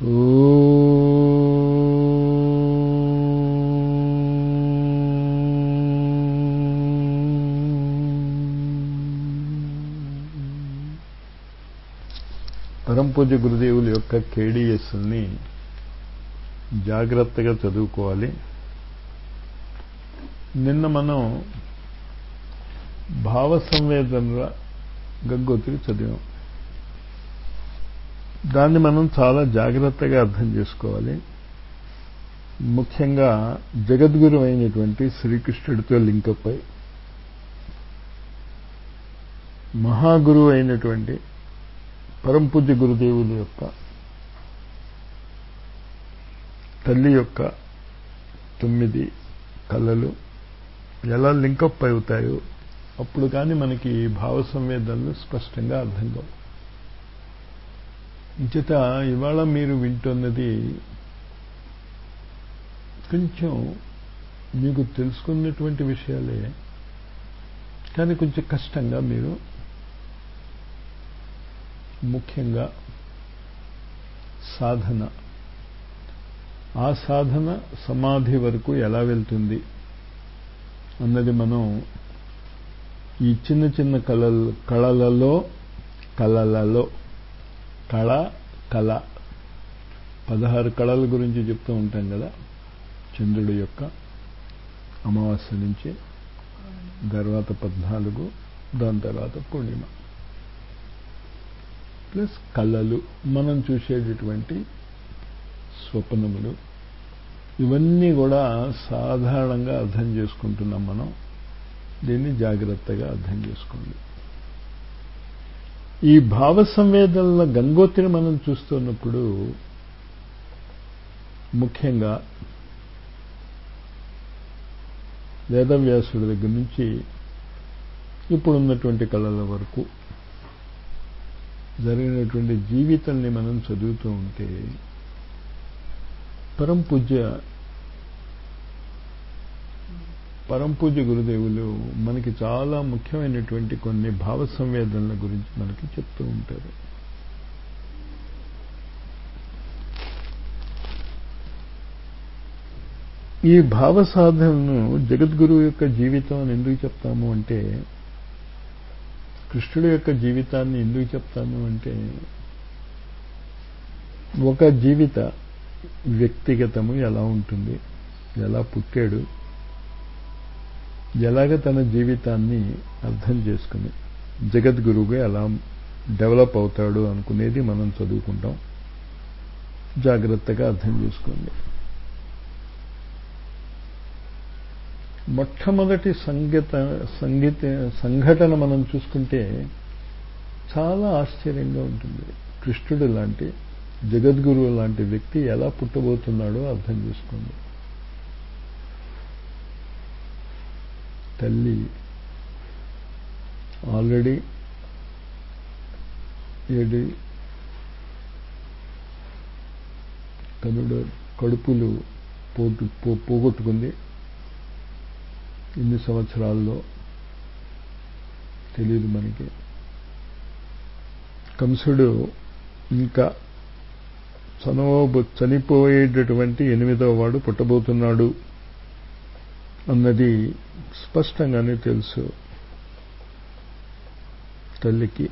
పరంపూజ గురుదేవుల యొక్క కేడిఎస్ని జాగ్రత్తగా చదువుకోవాలి నిన్న మనం భావ సంవేదనల గగ్గోత్రి చదివాం దాన్ని మనం చాలా జాగ్రత్తగా అర్థం చేసుకోవాలి ముఖ్యంగా జగద్గురు అయినటువంటి శ్రీకృష్ణుడితో లింకప్ అయి మహాగురువు అయినటువంటి పరంపూజ్య గురుదేవుల యొక్క తల్లి యొక్క తొమ్మిది కళలు ఎలా లింకప్ అవుతాయో అప్పుడు కానీ మనకి భావ సంవేదనలు స్పష్టంగా అర్థం కావు ఇంచేత ఇవాళ మీరు వింటున్నది కొంచెం మీకు తెలుసుకున్నటువంటి విషయాలే కానీ కొంచెం కష్టంగా మీరు ముఖ్యంగా సాధన ఆ సాధన సమాధి వరకు ఎలా వెళ్తుంది అన్నది మనం ఈ చిన్న చిన్న కళలు కళలలో కళలలో కళ కళ పదహారు కళల గురించి చెప్తూ ఉంటాం కదా చంద్రుడి యొక్క అమావాస్య నుంచి తర్వాత పద్నాలుగు దాని తర్వాత పూర్ణిమ ప్లస్ కళలు మనం చూసేటటువంటి స్వప్నములు ఇవన్నీ కూడా సాధారణంగా అర్థం చేసుకుంటున్నాం మనం దీన్ని జాగ్రత్తగా అర్థం చేసుకోండి ఈ భావ సంవేదనల గంగోత్రిని మనం చూస్తున్నప్పుడు ముఖ్యంగా వేదవ్యాసుడి దగ్గర నుంచి ఇప్పుడున్నటువంటి కళల వరకు జరిగినటువంటి జీవితాన్ని మనం చదువుతూ ఉంటే పరంపూజ్య పరంపూజ్య గురుదేవులు మనకి చాలా ముఖ్యమైనటువంటి కొన్ని భావ సంవేదనల గురించి మనకి చెప్తూ ఉంటారు ఈ భావ సాధనను జగద్గురువు యొక్క జీవితం అని ఎందుకు చెప్తాము అంటే కృష్ణుడి యొక్క జీవితాన్ని ఎందుకు చెప్తాను అంటే ఒక జీవిత వ్యక్తిగతము ఎలా ఉంటుంది ఎలా పుట్టాడు ఎలాగ తన జీవితాన్ని అర్థం చేసుకుని జగద్గురువుగా ఎలా డెవలప్ అవుతాడు అనుకునేది మనం చదువుకుంటాం జాగ్రత్తగా అర్థం చేసుకోండి మొట్టమొదటి సంగీత సంగీత సంఘటన మనం చూసుకుంటే చాలా ఆశ్చర్యంగా ఉంటుంది కృష్ణుడు లాంటి జగద్గురువు లాంటి వ్యక్తి ఎలా పుట్టబోతున్నాడో అర్థం చేసుకోండి తల్లి ఆల్రెడీ ఏడు కనుడు కడుపులు పోటు పోగొట్టుకుంది ఇన్ని సంవత్సరాల్లో తెలియదు మనకి కంసుడు ఇంకా చనవో చనిపోయేటటువంటి ఎనిమిదవ వాడు పుట్టబోతున్నాడు అన్నది స్పష్టంగానే తెలుసు తల్లికి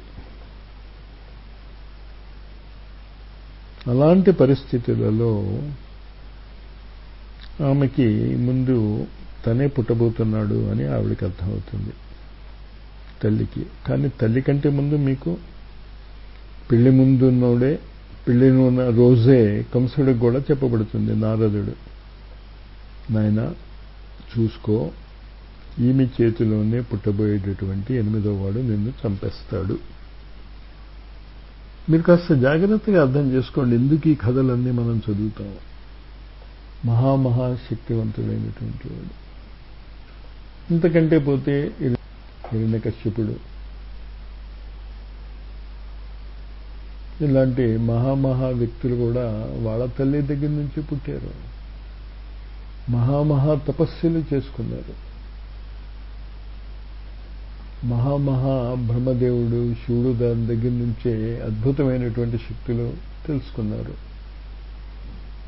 అలాంటి పరిస్థితులలో ఆమెకి ముందు తనే పుట్టబోతున్నాడు అని ఆవిడకి అర్థమవుతుంది తల్లికి కానీ తల్లి కంటే ముందు మీకు పెళ్లి ముందున్నోడే పెళ్లి ఉన్న రోజే కంసుడికి కూడా చెప్పబడుతుంది నారదుడు నాయన చూసుకో ఈమె చేతిలోనే పుట్టబోయేటటువంటి ఎనిమిదో వాడు నిన్ను చంపేస్తాడు మీరు కాస్త జాగ్రత్తగా అర్థం చేసుకోండి ఎందుకు ఈ కథలన్నీ మనం చదువుతాం మహామహాశక్తివంతుడైనటువంటి వాడు ఇంతకంటే పోతే హిరణ్యకశ్యపుడు ఇలాంటి మహామహా వ్యక్తులు కూడా వాళ్ళ తల్లి దగ్గర నుంచి పుట్టారు మహామహా తపస్సులు చేసుకున్నారు మహామహా బ్రహ్మదేవుడు శివుడు దాని దగ్గర నుంచే అద్భుతమైనటువంటి శక్తులు తెలుసుకున్నారు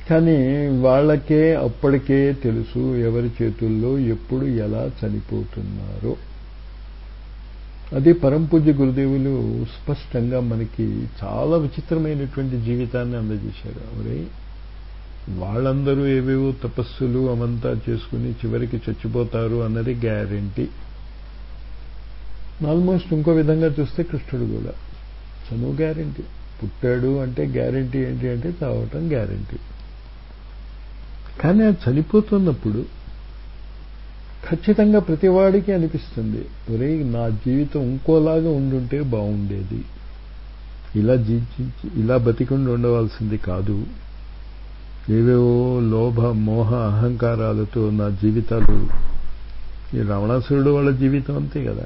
కానీ వాళ్ళకే అప్పటికే తెలుసు ఎవరి చేతుల్లో ఎప్పుడు ఎలా చనిపోతున్నారో అది పరంపూజ్య గురుదేవులు స్పష్టంగా మనకి చాలా విచిత్రమైనటువంటి జీవితాన్ని అందజేశారు ఒరే వాళ్ళందరూ ఏవేవో తపస్సులు అవంతా చేసుకుని చివరికి చచ్చిపోతారు అన్నది గ్యారంటీ ఆల్మోస్ట్ ఇంకో విధంగా చూస్తే కృష్ణుడు కూడా చనువు గ్యారంటీ పుట్టాడు అంటే గ్యారంటీ ఏంటి అంటే చావటం గ్యారంటీ కానీ అది చనిపోతున్నప్పుడు ఖచ్చితంగా ప్రతివాడికి అనిపిస్తుంది ఒరే నా జీవితం ఇంకోలాగా ఉండుంటే బాగుండేది ఇలా జీవించి ఇలా బతికుండి ఉండవలసింది కాదు ఏవేవో లోభ మోహ అహంకారాలతో నా జీవితాలు ఈ రావణాసురుడు వాళ్ళ జీవితం అంతే కదా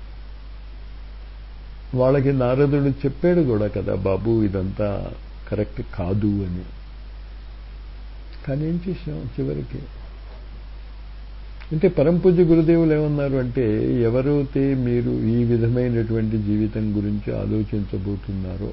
వాళ్ళకి నారదుడు చెప్పాడు కూడా కదా బాబు ఇదంతా కరెక్ట్ కాదు అని కానీ ఏం చేసాం చివరికి అంటే పరంపూజ గురుదేవులు ఏమన్నారు అంటే ఎవరైతే మీరు ఈ విధమైనటువంటి జీవితం గురించి ఆలోచించబోతున్నారో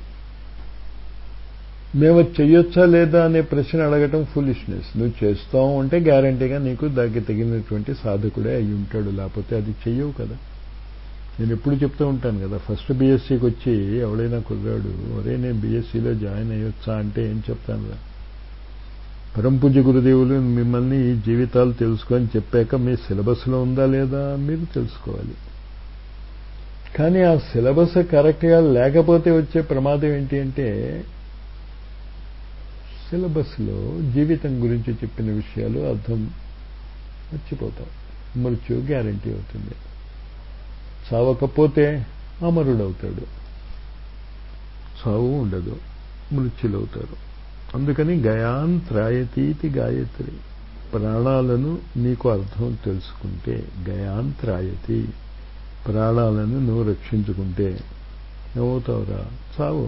మేము చెయ్యొచ్చా లేదా అనే ప్రశ్న అడగటం ఫులిష్నెస్ నువ్వు చేస్తావు అంటే గ్యారంటీగా నీకు దానికి తగినటువంటి సాధకుడే అయి ఉంటాడు లేకపోతే అది చెయ్యవు కదా నేను ఎప్పుడు చెప్తూ ఉంటాను కదా ఫస్ట్ బీఎస్సీకి వచ్చి ఎవడైనా కుర్రాడు ఒరే నేను బీఎస్సీలో జాయిన్ అయ్యొచ్చా అంటే ఏం చెప్తాను రా పరంపూజ్య గురుదేవులు మిమ్మల్ని ఈ జీవితాలు తెలుసుకొని చెప్పాక మీ సిలబస్లో ఉందా లేదా మీరు తెలుసుకోవాలి కానీ ఆ సిలబస్ కరెక్ట్గా లేకపోతే వచ్చే ప్రమాదం ఏంటి అంటే సిలబస్లో జీవితం గురించి చెప్పిన విషయాలు అర్థం మర్చిపోతాం మృత్యు గ్యారంటీ అవుతుంది చావకపోతే అమరుడవుతాడు చావు ఉండదు మృత్యులవుతారు అందుకని గయాంత్రాయతీతి గాయత్రి ప్రాణాలను నీకు అర్థం తెలుసుకుంటే గయాంత్రాయతి ప్రాణాలను నువ్వు రక్షించుకుంటే ఏమవుతావురా చావు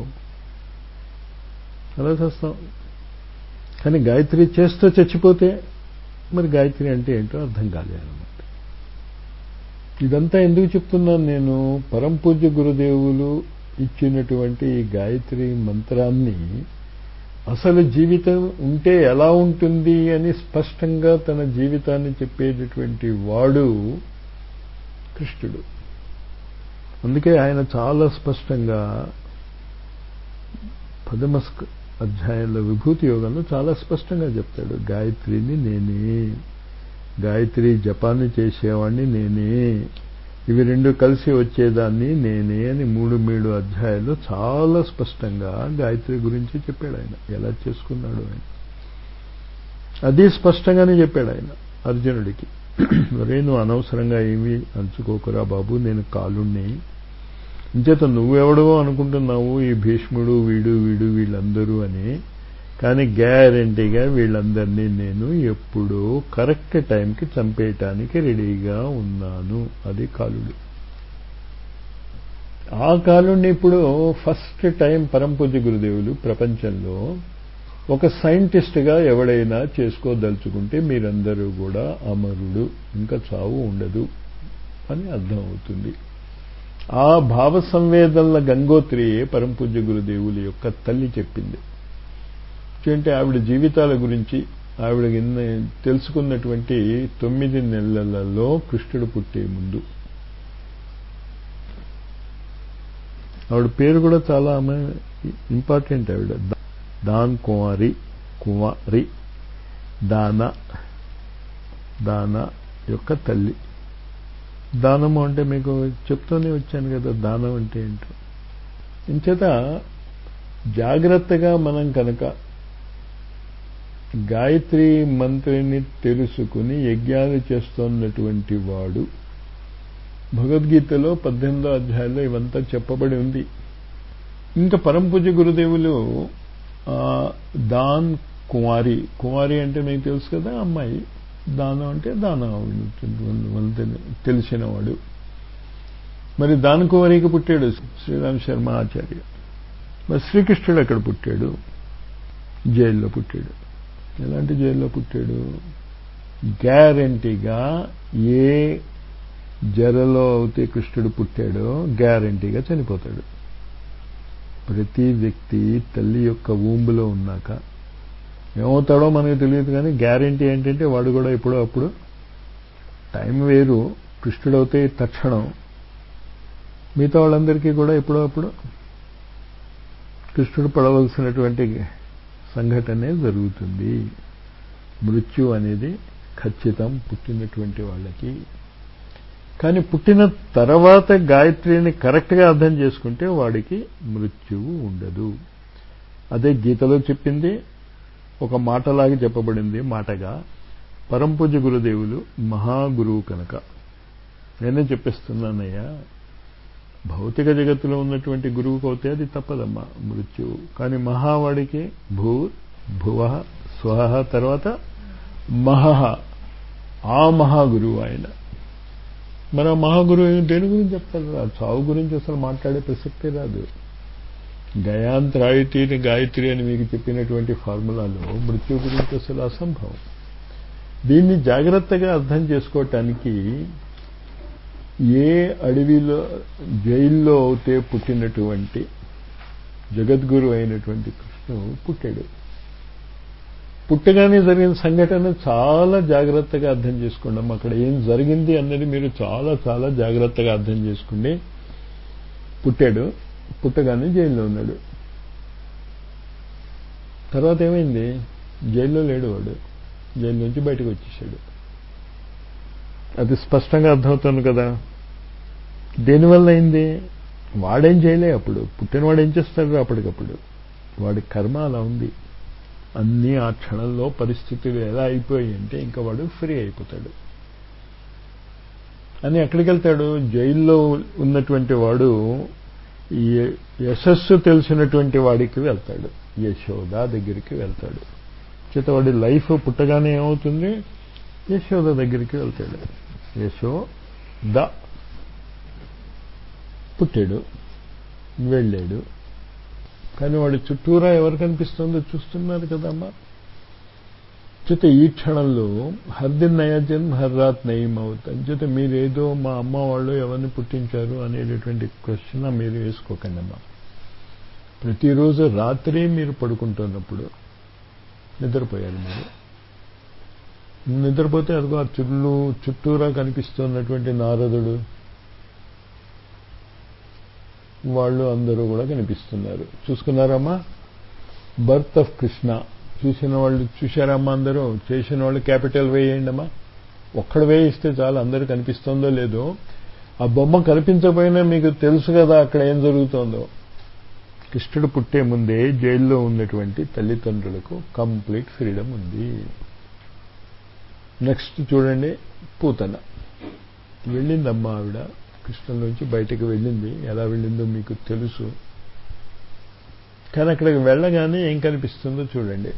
అలా చేస్తాం కానీ గాయత్రి చేస్తూ చచ్చిపోతే మరి గాయత్రి అంటే ఏంటో అర్థం కాలేదన్నమాట ఇదంతా ఎందుకు చెప్తున్నాను నేను పరంపూజ్య గురుదేవులు ఇచ్చినటువంటి ఈ గాయత్రి మంత్రాన్ని అసలు జీవితం ఉంటే ఎలా ఉంటుంది అని స్పష్టంగా తన జీవితాన్ని చెప్పేటటువంటి వాడు కృష్ణుడు అందుకే ఆయన చాలా స్పష్టంగా పదమస్క అధ్యాయంలో విభూతి యోగంలో చాలా స్పష్టంగా చెప్తాడు గాయత్రిని నేనే గాయత్రి జపాన్ని చేసేవాడిని నేనే ఇవి రెండు కలిసి వచ్చేదాన్ని నేనే అని మూడు మూడు అధ్యాయాలు చాలా స్పష్టంగా గాయత్రి గురించి చెప్పాడు ఆయన ఎలా చేసుకున్నాడు ఆయన అది స్పష్టంగానే చెప్పాడు ఆయన అర్జునుడికి మరే నువ్వు అనవసరంగా ఏమీ అంచుకోకురా బాబు నేను కాలుణ్ణి ఇంచేత నువ్వెవడవో అనుకుంటున్నావు ఈ భీష్ముడు వీడు వీడు వీళ్ళందరూ అని కానీ గ్యారంటీగా వీళ్ళందరినీ నేను ఎప్పుడూ కరెక్ట్ టైంకి చంపేయటానికి రెడీగా ఉన్నాను అది కాలుడు ఆ కాలుడిని ఇప్పుడు ఫస్ట్ టైం పరంపూజ గురుదేవులు ప్రపంచంలో ఒక సైంటిస్ట్గా ఎవడైనా చేసుకోదలుచుకుంటే మీరందరూ కూడా అమరుడు ఇంకా చావు ఉండదు అని అర్థమవుతుంది ఆ భావ సంవేదనల గంగోత్రియే పరంపూజ్య గురుదేవుల యొక్క తల్లి చెప్పింది అంటే ఆవిడ జీవితాల గురించి ఆవిడ తెలుసుకున్నటువంటి తొమ్మిది నెలలలో కృష్ణుడు పుట్టే ముందు ఆవిడ పేరు కూడా చాలా ఆమె ఇంపార్టెంట్ ఆవిడ దాన్ కుమారి కుమారి దాన దాన యొక్క తల్లి దానము అంటే మీకు చెప్తూనే వచ్చాను కదా దానం అంటే ఏంటో ఇంచేత జాగ్రత్తగా మనం కనుక గాయత్రి మంత్రిని తెలుసుకుని యజ్ఞాలు చేస్తున్నటువంటి వాడు భగవద్గీతలో పద్దెనిమిదో అధ్యాయంలో ఇవంతా చెప్పబడి ఉంది ఇంకా పరంపూజ గురుదేవులు దాన్ కుమారి కుమారి అంటే మీకు తెలుసు కదా అమ్మాయి దానం అంటే దానం తెలిసినవాడు మరి దాన కుమారికి పుట్టాడు శ్రీరామ్ శర్మ ఆచార్య మరి శ్రీకృష్ణుడు అక్కడ పుట్టాడు జైల్లో పుట్టాడు ఎలాంటి జైల్లో పుట్టాడు గ్యారంటీగా ఏ జరలో అయితే కృష్ణుడు పుట్టాడో గ్యారంటీగా చనిపోతాడు ప్రతి వ్యక్తి తల్లి యొక్క ఊంబులో ఉన్నాక ఏమవుతాడో మనకు తెలియదు కానీ గ్యారంటీ ఏంటంటే వాడు కూడా ఎప్పుడో అప్పుడు టైం వేరు కృష్ణుడవుతే తక్షణం మిగతా వాళ్ళందరికీ కూడా ఎప్పుడో అప్పుడు కృష్ణుడు పడవలసినటువంటి సంఘటనే జరుగుతుంది మృత్యు అనేది ఖచ్చితం పుట్టినటువంటి వాళ్ళకి కానీ పుట్టిన తర్వాత గాయత్రిని కరెక్ట్గా అర్థం చేసుకుంటే వాడికి మృత్యువు ఉండదు అదే గీతలో చెప్పింది ఒక మాటలాగా చెప్పబడింది మాటగా పరంపూజ గురుదేవులు మహాగురువు కనుక నేనే చెప్పిస్తున్నానయ్యా భౌతిక జగత్తులో ఉన్నటువంటి గురువుకు అవుతే అది తప్పదమ్మా మృత్యువు కానీ మహావాడికి భూ భువ స్వహ తర్వాత మహహ ఆ మహాగురువు ఆయన మరి ఆ మహాగురువు దేని గురించి చెప్తారు ఆ చావు గురించి అసలు మాట్లాడే ప్రసక్తే రాదు గయాంత్రాయితీని గాయత్రి అని మీకు చెప్పినటువంటి ఫార్ములాలో మృత్యు గురించి అసలు అసంభవం దీన్ని జాగ్రత్తగా అర్థం చేసుకోవటానికి ఏ అడవిలో జైల్లో అవుతే పుట్టినటువంటి జగద్గురు అయినటువంటి కృష్ణుడు పుట్టాడు పుట్టగానే జరిగిన సంఘటన చాలా జాగ్రత్తగా అర్థం చేసుకోండి అక్కడ ఏం జరిగింది అన్నది మీరు చాలా చాలా జాగ్రత్తగా అర్థం చేసుకోండి పుట్టాడు పుట్టగానే జైల్లో ఉన్నాడు తర్వాత ఏమైంది జైల్లో లేడు వాడు జైలు నుంచి బయటకు వచ్చేసాడు అది స్పష్టంగా అర్థమవుతుంది కదా దేనివల్ల అయింది వాడేం చేయలే అప్పుడు పుట్టినవాడు ఏం చేస్తాడు అప్పటికప్పుడు వాడి కర్మ అలా ఉంది అన్నీ ఆ క్షణంలో పరిస్థితులు ఎలా అయిపోయాయి అంటే ఇంకా వాడు ఫ్రీ అయిపోతాడు అని ఎక్కడికి వెళ్తాడు జైల్లో ఉన్నటువంటి వాడు యశస్సు తెలిసినటువంటి వాడికి వెళ్తాడు యశోద దగ్గరికి వెళ్తాడు చేత వాడి లైఫ్ పుట్టగానే ఏమవుతుంది యశోద దగ్గరికి వెళ్తాడు యశోద పుట్టాడు వెళ్ళాడు కానీ వాడి చుట్టూరా ఎవరు కనిపిస్తుందో చూస్తున్నారు కదమ్మా చేత ఈ క్షణంలో హర్దిన్ నయాజన్ హర్రాత్ నయం అవుతుంది చేత మీరేదో మా అమ్మ వాళ్ళు ఎవరిని పుట్టించారు అనేటటువంటి క్వశ్చన్ మీరు వేసుకోకండి అమ్మా ప్రతిరోజు రాత్రి మీరు పడుకుంటున్నప్పుడు నిద్రపోయారు మీరు నిద్రపోతే అదిగో ఆ చుట్టూ చుట్టూరా కనిపిస్తున్నటువంటి నారదుడు వాళ్ళు అందరూ కూడా కనిపిస్తున్నారు చూసుకున్నారమ్మా బర్త్ ఆఫ్ కృష్ణ చూసిన వాళ్ళు చూశారమ్మా అందరూ చేసిన వాళ్ళు క్యాపిటల్ వేయండి అమ్మా ఒక్కడ వేయిస్తే చాలు అందరూ కనిపిస్తుందో లేదో ఆ బొమ్మ కనిపించకపోయినా మీకు తెలుసు కదా అక్కడ ఏం జరుగుతోందో కృష్ణుడు పుట్టే ముందే జైల్లో ఉన్నటువంటి తల్లిదండ్రులకు కంప్లీట్ ఫ్రీడమ్ ఉంది నెక్స్ట్ చూడండి పూతన వెళ్ళిందమ్మా ఆవిడ కృష్ణంలోంచి బయటకు వెళ్ళింది ఎలా వెళ్ళిందో మీకు తెలుసు కానీ అక్కడికి వెళ్ళగానే ఏం కనిపిస్తుందో చూడండి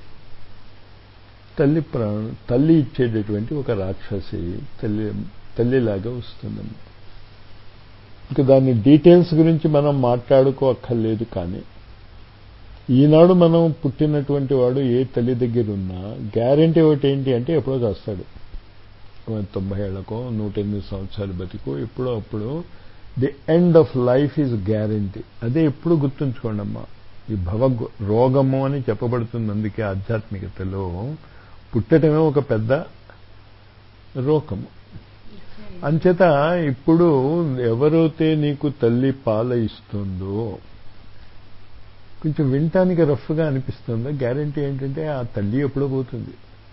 తల్లి ప్రాణం తల్లి ఇచ్చేటటువంటి ఒక రాక్షసి తల్లి తల్లిలాగా వస్తుందమ్మా ఇంకా దాని డీటెయిల్స్ గురించి మనం మాట్లాడుకోక్కర్లేదు కానీ ఈనాడు మనం పుట్టినటువంటి వాడు ఏ తల్లి దగ్గర ఉన్నా గ్యారంటీ ఒకటి ఏంటి అంటే ఎప్పుడో చేస్తాడు తొంభై ఏళ్లకో నూట ఎనిమిది సంవత్సరాలు బతికో ఎప్పుడో అప్పుడు the end of life is guarantee అదే ఎప్పుడు గుర్తుంచుకోండి అమ్మా ఈ భవ రోగము అని చెప్పబడుతుంది అందుకే ఆధ్యాత్మికతలో పుట్టడమే ఒక పెద్ద రోగము అంచేత ఇప్పుడు ఎవరైతే నీకు తల్లి పాల ఇస్తుందో కొంచెం వినటానికి రఫ్గా అనిపిస్తుందో గ్యారంటీ ఏంటంటే ఆ తల్లి ఎప్పుడో పోతుంది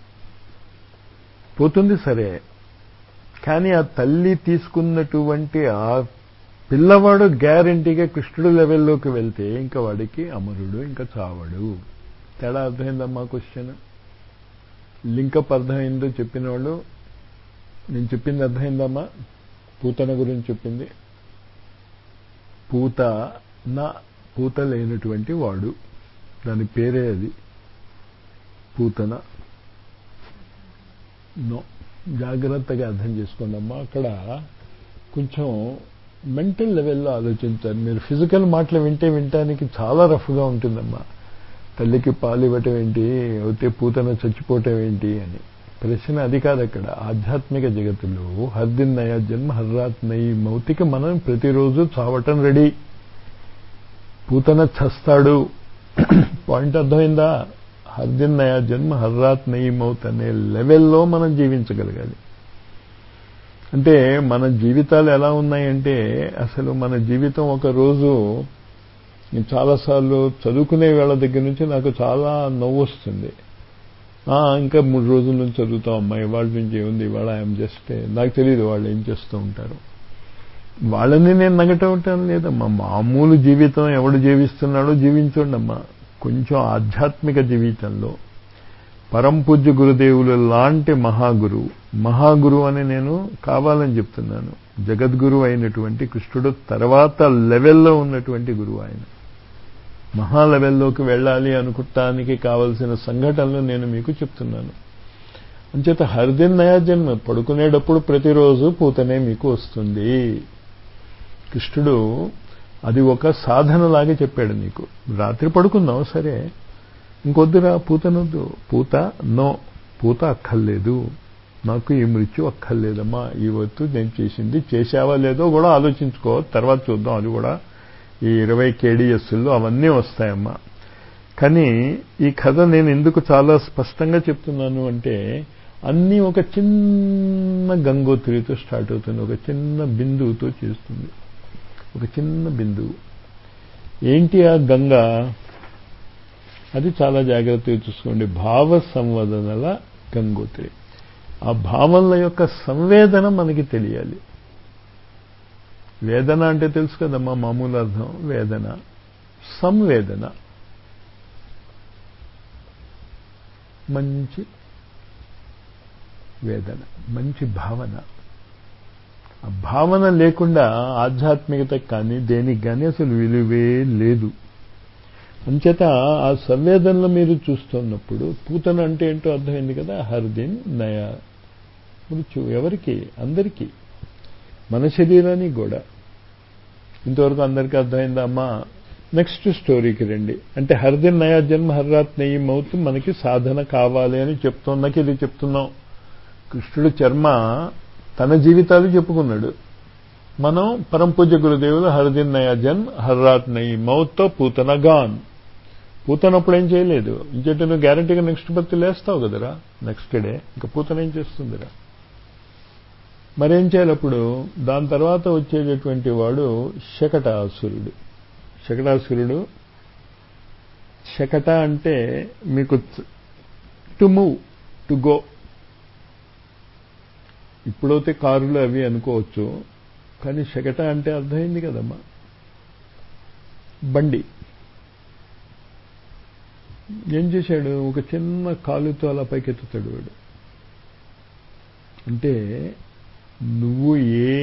పోతుంది సరే కానీ ఆ తల్లి తీసుకున్నటువంటి ఆ పిల్లవాడు గ్యారంటీగా కృష్ణుడు లెవెల్లోకి వెళ్తే ఇంకా వాడికి అమరుడు ఇంకా చావడు తేడా అర్థమైందమ్మా క్వశ్చన్ లింకప్ అర్థమైందో చెప్పిన వాళ్ళు నేను చెప్పింది అర్థమైందమ్మా పూతన గురించి చెప్పింది పూత నా పూత లేనటువంటి వాడు దాని పేరే అది పూతన నో జాగ్రత్తగా అర్థం చేసుకోండి అమ్మా అక్కడ కొంచెం మెంటల్ లెవెల్లో ఆలోచించాలి మీరు ఫిజికల్ మాటలు వింటే వినటానికి చాలా రఫ్గా ఉంటుందమ్మా తల్లికి పాలు ఇవ్వటం ఏంటి అయితే పూతన చచ్చిపోవటం ఏంటి అని ప్రశ్న అది కాదు అక్కడ ఆధ్యాత్మిక జగత్తులో హర్దిన్ నయ జన్మ హర్రాత్ నయి మౌతికి మనం ప్రతిరోజు చావటం రెడీ పూతన చస్తాడు పాయింట్ అర్థమైందా హర్దిన్ నయా జన్మ హర్రాత్ నయీ మౌత్ అనే లెవెల్లో మనం జీవించగలగాలి అంటే మన జీవితాలు ఎలా ఉన్నాయంటే అసలు మన జీవితం ఒక రోజు నేను చాలాసార్లు చదువుకునే వేళ దగ్గర నుంచి నాకు చాలా నవ్వు వస్తుంది ఇంకా మూడు రోజుల నుంచి చదువుతాం అమ్మా ఇవాళ నుంచి ఏముంది ఇవాళ ఐఎమ్ జస్ట్ నాకు తెలియదు వాళ్ళు ఏం చేస్తూ ఉంటారు వాళ్ళని నేను నగటం లేదమ్మా మామూలు జీవితం ఎవడు జీవిస్తున్నాడో జీవించండి అమ్మా కొంచెం ఆధ్యాత్మిక జీవితంలో పరంపూజ్య గురుదేవులు లాంటి మహాగురువు మహాగురువు అని నేను కావాలని చెప్తున్నాను జగద్గురు అయినటువంటి కృష్ణుడు తర్వాత లెవెల్లో ఉన్నటువంటి గురువు ఆయన మహా లెవెల్లోకి వెళ్ళాలి అనుకుంటానికి కావలసిన సంఘటనలు నేను మీకు చెప్తున్నాను అంచేత హరిదిన్ నయా జన్మ పడుకునేటప్పుడు ప్రతిరోజు పూతనే మీకు వస్తుంది కృష్ణుడు అది ఒక సాధనలాగా చెప్పాడు నీకు రాత్రి పడుకుందాం సరే ఇంకొద్దురా పూతనొద్దు పూత నో పూత అక్కర్లేదు నాకు ఈ మృత్యు అక్కర్లేదమ్మా ఈ వత్తు నేను చేసింది చేసావా లేదో కూడా ఆలోచించుకో తర్వాత చూద్దాం అది కూడా ఈ ఇరవై కేడిఎస్లో అవన్నీ వస్తాయమ్మా కానీ ఈ కథ నేను ఎందుకు చాలా స్పష్టంగా చెప్తున్నాను అంటే అన్నీ ఒక చిన్న గంగోత్రితో స్టార్ట్ అవుతుంది ఒక చిన్న బిందువుతో చేస్తుంది ఒక చిన్న బిందువు ఏంటి ఆ గంగ అది చాలా జాగ్రత్తగా చూసుకోండి భావ సంవేదనల గంగోత్రి ఆ భావనల యొక్క సంవేదన మనకి తెలియాలి వేదన అంటే తెలుసు కదమ్మా మామూలు అర్థం వేదన సంవేదన మంచి వేదన మంచి భావన ఆ భావన లేకుండా ఆధ్యాత్మికత కానీ దేనికి కానీ అసలు విలువే లేదు అంచేత ఆ సంవేదనలు మీరు చూస్తున్నప్పుడు పూతన అంటే ఏంటో అర్థమైంది కదా హర్దిన్ నయ మృత్యు ఎవరికి అందరికీ మన శరీరానికి కూడా ఇంతవరకు అందరికీ అర్థమైందా అమ్మా నెక్స్ట్ స్టోరీకి రండి అంటే హర్దిన్ నయా జన్మ హర్రాత్ నెయ్యి మౌత్ మనకి సాధన కావాలి అని చెప్తున్నాకి ఇది చెప్తున్నాం కృష్ణుడు చర్మ తన జీవితాలు చెప్పుకున్నాడు మనం పరంపూజ గురుదేవులు హర్దిన్ నయా జన్మ హర్రాత్ నెయ్యి మౌత్తో పూతన గాన్ పూతనప్పుడు ఏం చేయలేదు ఇంకేంటి నువ్వు గ్యారంటీగా నెక్స్ట్ బర్త్ లేస్తావు కదరా నెక్స్ట్ డే ఇంకా పూతన ఏం చేస్తుందిరా మరేం చేయాలి అప్పుడు దాని తర్వాత వచ్చేటటువంటి వాడు శకటాసురుడు శకటాసురుడు శకట అంటే మీకు టు మూవ్ టు గో ఇప్పుడైతే కారులు అవి అనుకోవచ్చు కానీ శకట అంటే అర్థమైంది కదమ్మా బండి ఏం చేశాడు ఒక చిన్న కాలుతో అలా పైకెత్తుతాడు వాడు అంటే నువ్వు ఏ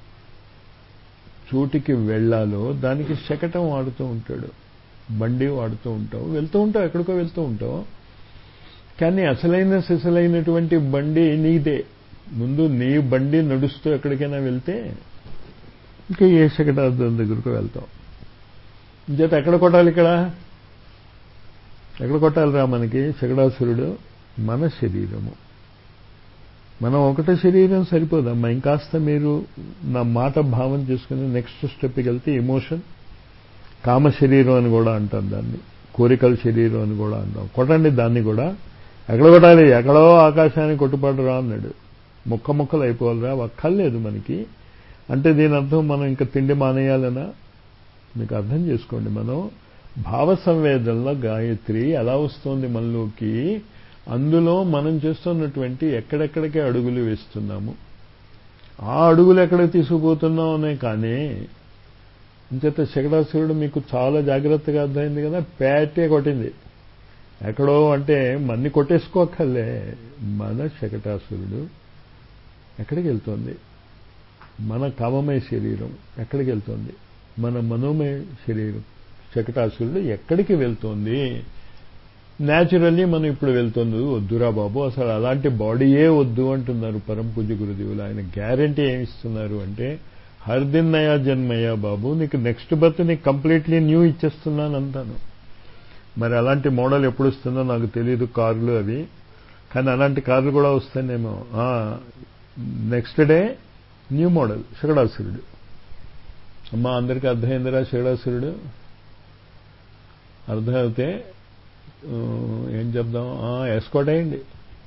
చోటికి వెళ్ళాలో దానికి శకటం వాడుతూ ఉంటాడు బండి వాడుతూ ఉంటావు వెళ్తూ ఉంటావు ఎక్కడికో వెళ్తూ ఉంటావు కానీ అసలైన సిసలైనటువంటి బండి నీదే ముందు నీ బండి నడుస్తూ ఎక్కడికైనా వెళ్తే ఇంకా ఏ శకటార్థం దగ్గరకు వెళ్తావు చేత ఎక్కడ కొట్టాలి ఇక్కడ ఎక్కడ కొట్టాలిరా మనకి శకటాసురుడు మన శరీరము మనం ఒకటే శరీరం సరిపోదమ్మా ఇంకాస్త మీరు నా మాట భావం చేసుకుని నెక్స్ట్ స్టెప్కి వెళ్తే ఎమోషన్ కామ శరీరం అని కూడా అంటాం దాన్ని కోరికల శరీరం అని కూడా అంటాం కొట్టండి దాన్ని కూడా ఎక్కడ కొట్టాలి ఎక్కడో ఆకాశాన్ని కొట్టుపాటురా అన్నాడు ముక్క ముక్కలు అయిపోవాలిరా ఒక్కర్లేదు మనకి అంటే దీని అర్థం మనం ఇంకా తిండి మానేయాలనా మీకు అర్థం చేసుకోండి మనం భావ సంవేదనలో గాయత్రి ఎలా వస్తుంది మనలోకి అందులో మనం చేస్తున్నటువంటి ఎక్కడెక్కడికే అడుగులు వేస్తున్నాము ఆ అడుగులు ఎక్కడికి తీసుకుపోతున్నాం అనే కానీ ఇంచేత శకటాసురుడు మీకు చాలా జాగ్రత్తగా అర్థమైంది కదా పేటే కొట్టింది ఎక్కడో అంటే మన్ని కొట్టేసుకోక్కర్లే మన శకటాసురుడు ఎక్కడికి వెళ్తోంది మన కామమయ శరీరం ఎక్కడికి వెళ్తోంది మన మనోమయ శరీరం శకటాసురుడు ఎక్కడికి వెళ్తోంది న్యాచురల్లీ మనం ఇప్పుడు వెళ్తుంది వద్దురా బాబు అసలు అలాంటి బాడీయే వద్దు అంటున్నారు పరం పూజ గురుదేవులు ఆయన గ్యారంటీ ఏమిస్తున్నారు అంటే హర్దిన్నయ జన్మయ్య బాబు నీకు నెక్స్ట్ బర్త్ నీకు కంప్లీట్లీ న్యూ ఇచ్చేస్తున్నాను అంటాను మరి అలాంటి మోడల్ ఎప్పుడు వస్తుందో నాకు తెలియదు కార్లు అవి కానీ అలాంటి కార్లు కూడా వస్తానేమో నెక్స్ట్ డే న్యూ మోడల్ శకడాసురుడు అమ్మ అందరికీ అర్థమైందిరా శకడాసురుడు అర్థమైతే ఏం చెప్దాం ఎస్కోట్ అయ్యండి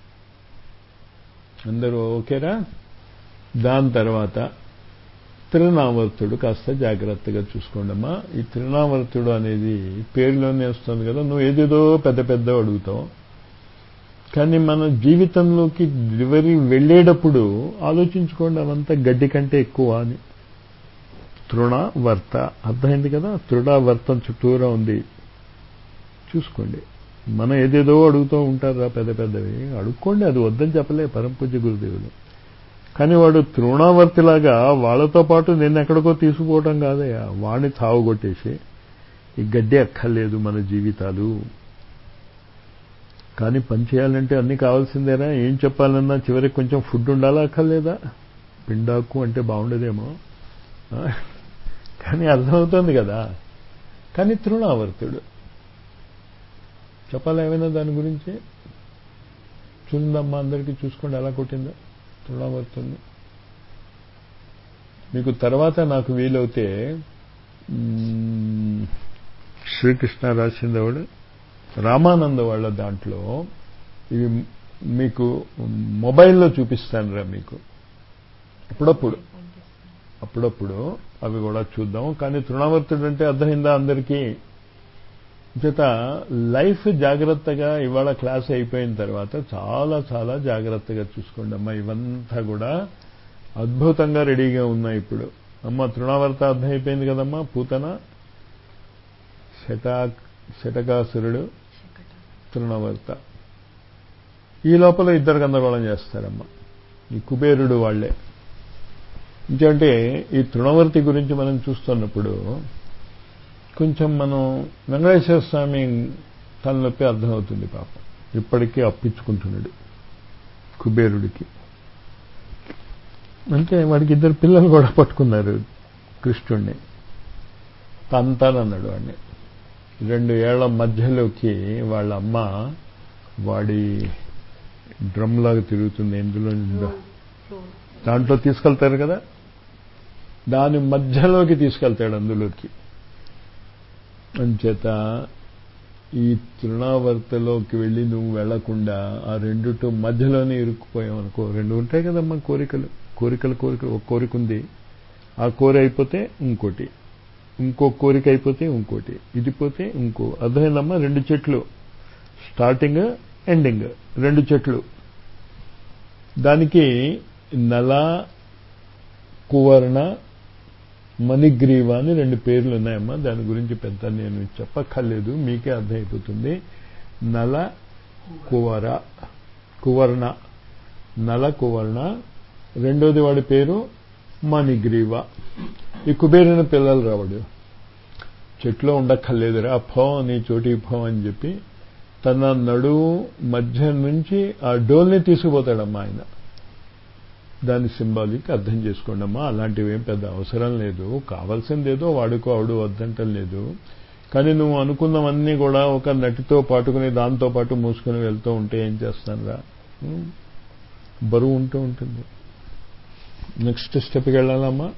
అందరూ ఓకేరా దాని తర్వాత త్రినావర్తుడు కాస్త జాగ్రత్తగా చూసుకోండమ్మా ఈ త్రినావర్తుడు అనేది పేరులోనే వస్తుంది కదా నువ్వు ఏదేదో పెద్ద పెద్ద అడుగుతావు కానీ మన జీవితంలోకి డెలివరీ వెళ్ళేటప్పుడు ఆలోచించుకోండి అవంతా గడ్డి కంటే ఎక్కువ అని తృణవర్త అర్థమైంది కదా తృణవర్తం చుట్టూరా ఉంది చూసుకోండి మనం ఏదేదో అడుగుతూ ఉంటారా పెద్ద పెద్దవి అడుక్కోండి అది వద్దని చెప్పలే పరంపూజ్య గురుదేవులు కానీ వాడు తృణావర్తిలాగా వాళ్ళతో పాటు నేను ఎక్కడికో తీసుకుపోవటం కాదయ్యా వాడిని తావుగొట్టేసి ఈ గడ్డి అక్కర్లేదు మన జీవితాలు కానీ పని చేయాలంటే అన్నీ కావాల్సిందేనా ఏం చెప్పాలన్నా చివరికి కొంచెం ఫుడ్ ఉండాలా అక్కర్లేదా పిండాకు అంటే బాగుండదేమో కానీ అర్థమవుతుంది కదా కానీ తృణావర్తుడు చెప్పాలా ఏమైనా దాని గురించి చూసిందమ్మా అందరికీ చూసుకోండి ఎలా కొట్టిందో తృణావర్తుడిని మీకు తర్వాత నాకు వీలవుతే శ్రీకృష్ణ రాసిందవాడు రామానంద వాళ్ళ దాంట్లో ఇవి మీకు మొబైల్లో చూపిస్తాను రా మీకు అప్పుడప్పుడు అప్పుడప్పుడు అవి కూడా చూద్దాం కానీ తృణావర్తుడు అంటే అర్థమైందా అందరికీ చేత లైఫ్ జాగ్రత్తగా ఇవాళ క్లాస్ అయిపోయిన తర్వాత చాలా చాలా జాగ్రత్తగా చూసుకోండి అమ్మ ఇవంతా కూడా అద్భుతంగా రెడీగా ఉన్నాయి ఇప్పుడు అమ్మ తృణావర్త అర్థం అయిపోయింది కదమ్మా పూతన శటా శటకాసురుడు తృణవర్త ఈ లోపల ఇద్దరు గందరగోళం చేస్తారమ్మా ఈ కుబేరుడు వాళ్లే ఎందుకంటే ఈ తృణవర్తి గురించి మనం చూస్తున్నప్పుడు కొంచెం మనం వెంకటేశ్వర స్వామి తలనొప్పి అర్థమవుతుంది పాపం ఇప్పటికీ అప్పించుకుంటున్నాడు కుబేరుడికి అంటే వాడికి ఇద్దరు పిల్లలు కూడా పట్టుకున్నారు కృష్ణుణ్ణి తంతానన్నాడు వాడిని రెండు ఏళ్ల మధ్యలోకి వాళ్ళ అమ్మ వాడి డ్రమ్ లాగా తిరుగుతుంది ఎందులో దాంట్లో తీసుకెళ్తారు కదా దాని మధ్యలోకి తీసుకెళ్తాడు అందులోకి అంచేత ఈ తృణావర్తలోకి వెళ్ళి నువ్వు వెళ్లకుండా ఆ రెండుతో మధ్యలోనే ఇరుక్కుపోయావు అనుకో రెండు ఉంటాయి కదమ్మా కోరికలు కోరికలు కోరిక ఒక కోరిక ఉంది ఆ కోర అయిపోతే ఇంకోటి ఇంకో కోరిక అయిపోతే ఇంకోటి ఇది పోతే ఇంకో అర్థమైందమ్మా రెండు చెట్లు స్టార్టింగ్ ఎండింగ్ రెండు చెట్లు దానికి నల కువర్ణ మణిగ్రీవ అని రెండు పేర్లు ఉన్నాయమ్మా దాని గురించి పెద్ద నేను చెప్పక్కర్లేదు మీకే అర్థమైపోతుంది నల కువర కువర్ణ నల కువర్ణ రెండోది వాడి పేరు మణిగ్రీవ ఈ కుబేరుని పిల్లలు రావడు చెట్లో ఉండక్కర్లేదురా ఫో నీ చోటికి ఫో అని చెప్పి తన నడువు మధ్య నుంచి ఆ డోల్ని తీసుకుపోతాడమ్మా ఆయన దాని సింబాలిక్ అర్థం చేసుకోండి అమ్మా అలాంటివి ఏం పెద్ద అవసరం లేదు కావాల్సిందేదో వాడుకో ఆడు వద్దంటం లేదు కానీ నువ్వు అనుకున్నవన్నీ కూడా ఒక నటితో పాటుకుని దాంతో పాటు మూసుకుని వెళ్తూ ఉంటే ఏం చేస్తానురా బరువు ఉంటూ ఉంటుంది నెక్స్ట్ స్టెప్కి వెళ్ళాలమ్మా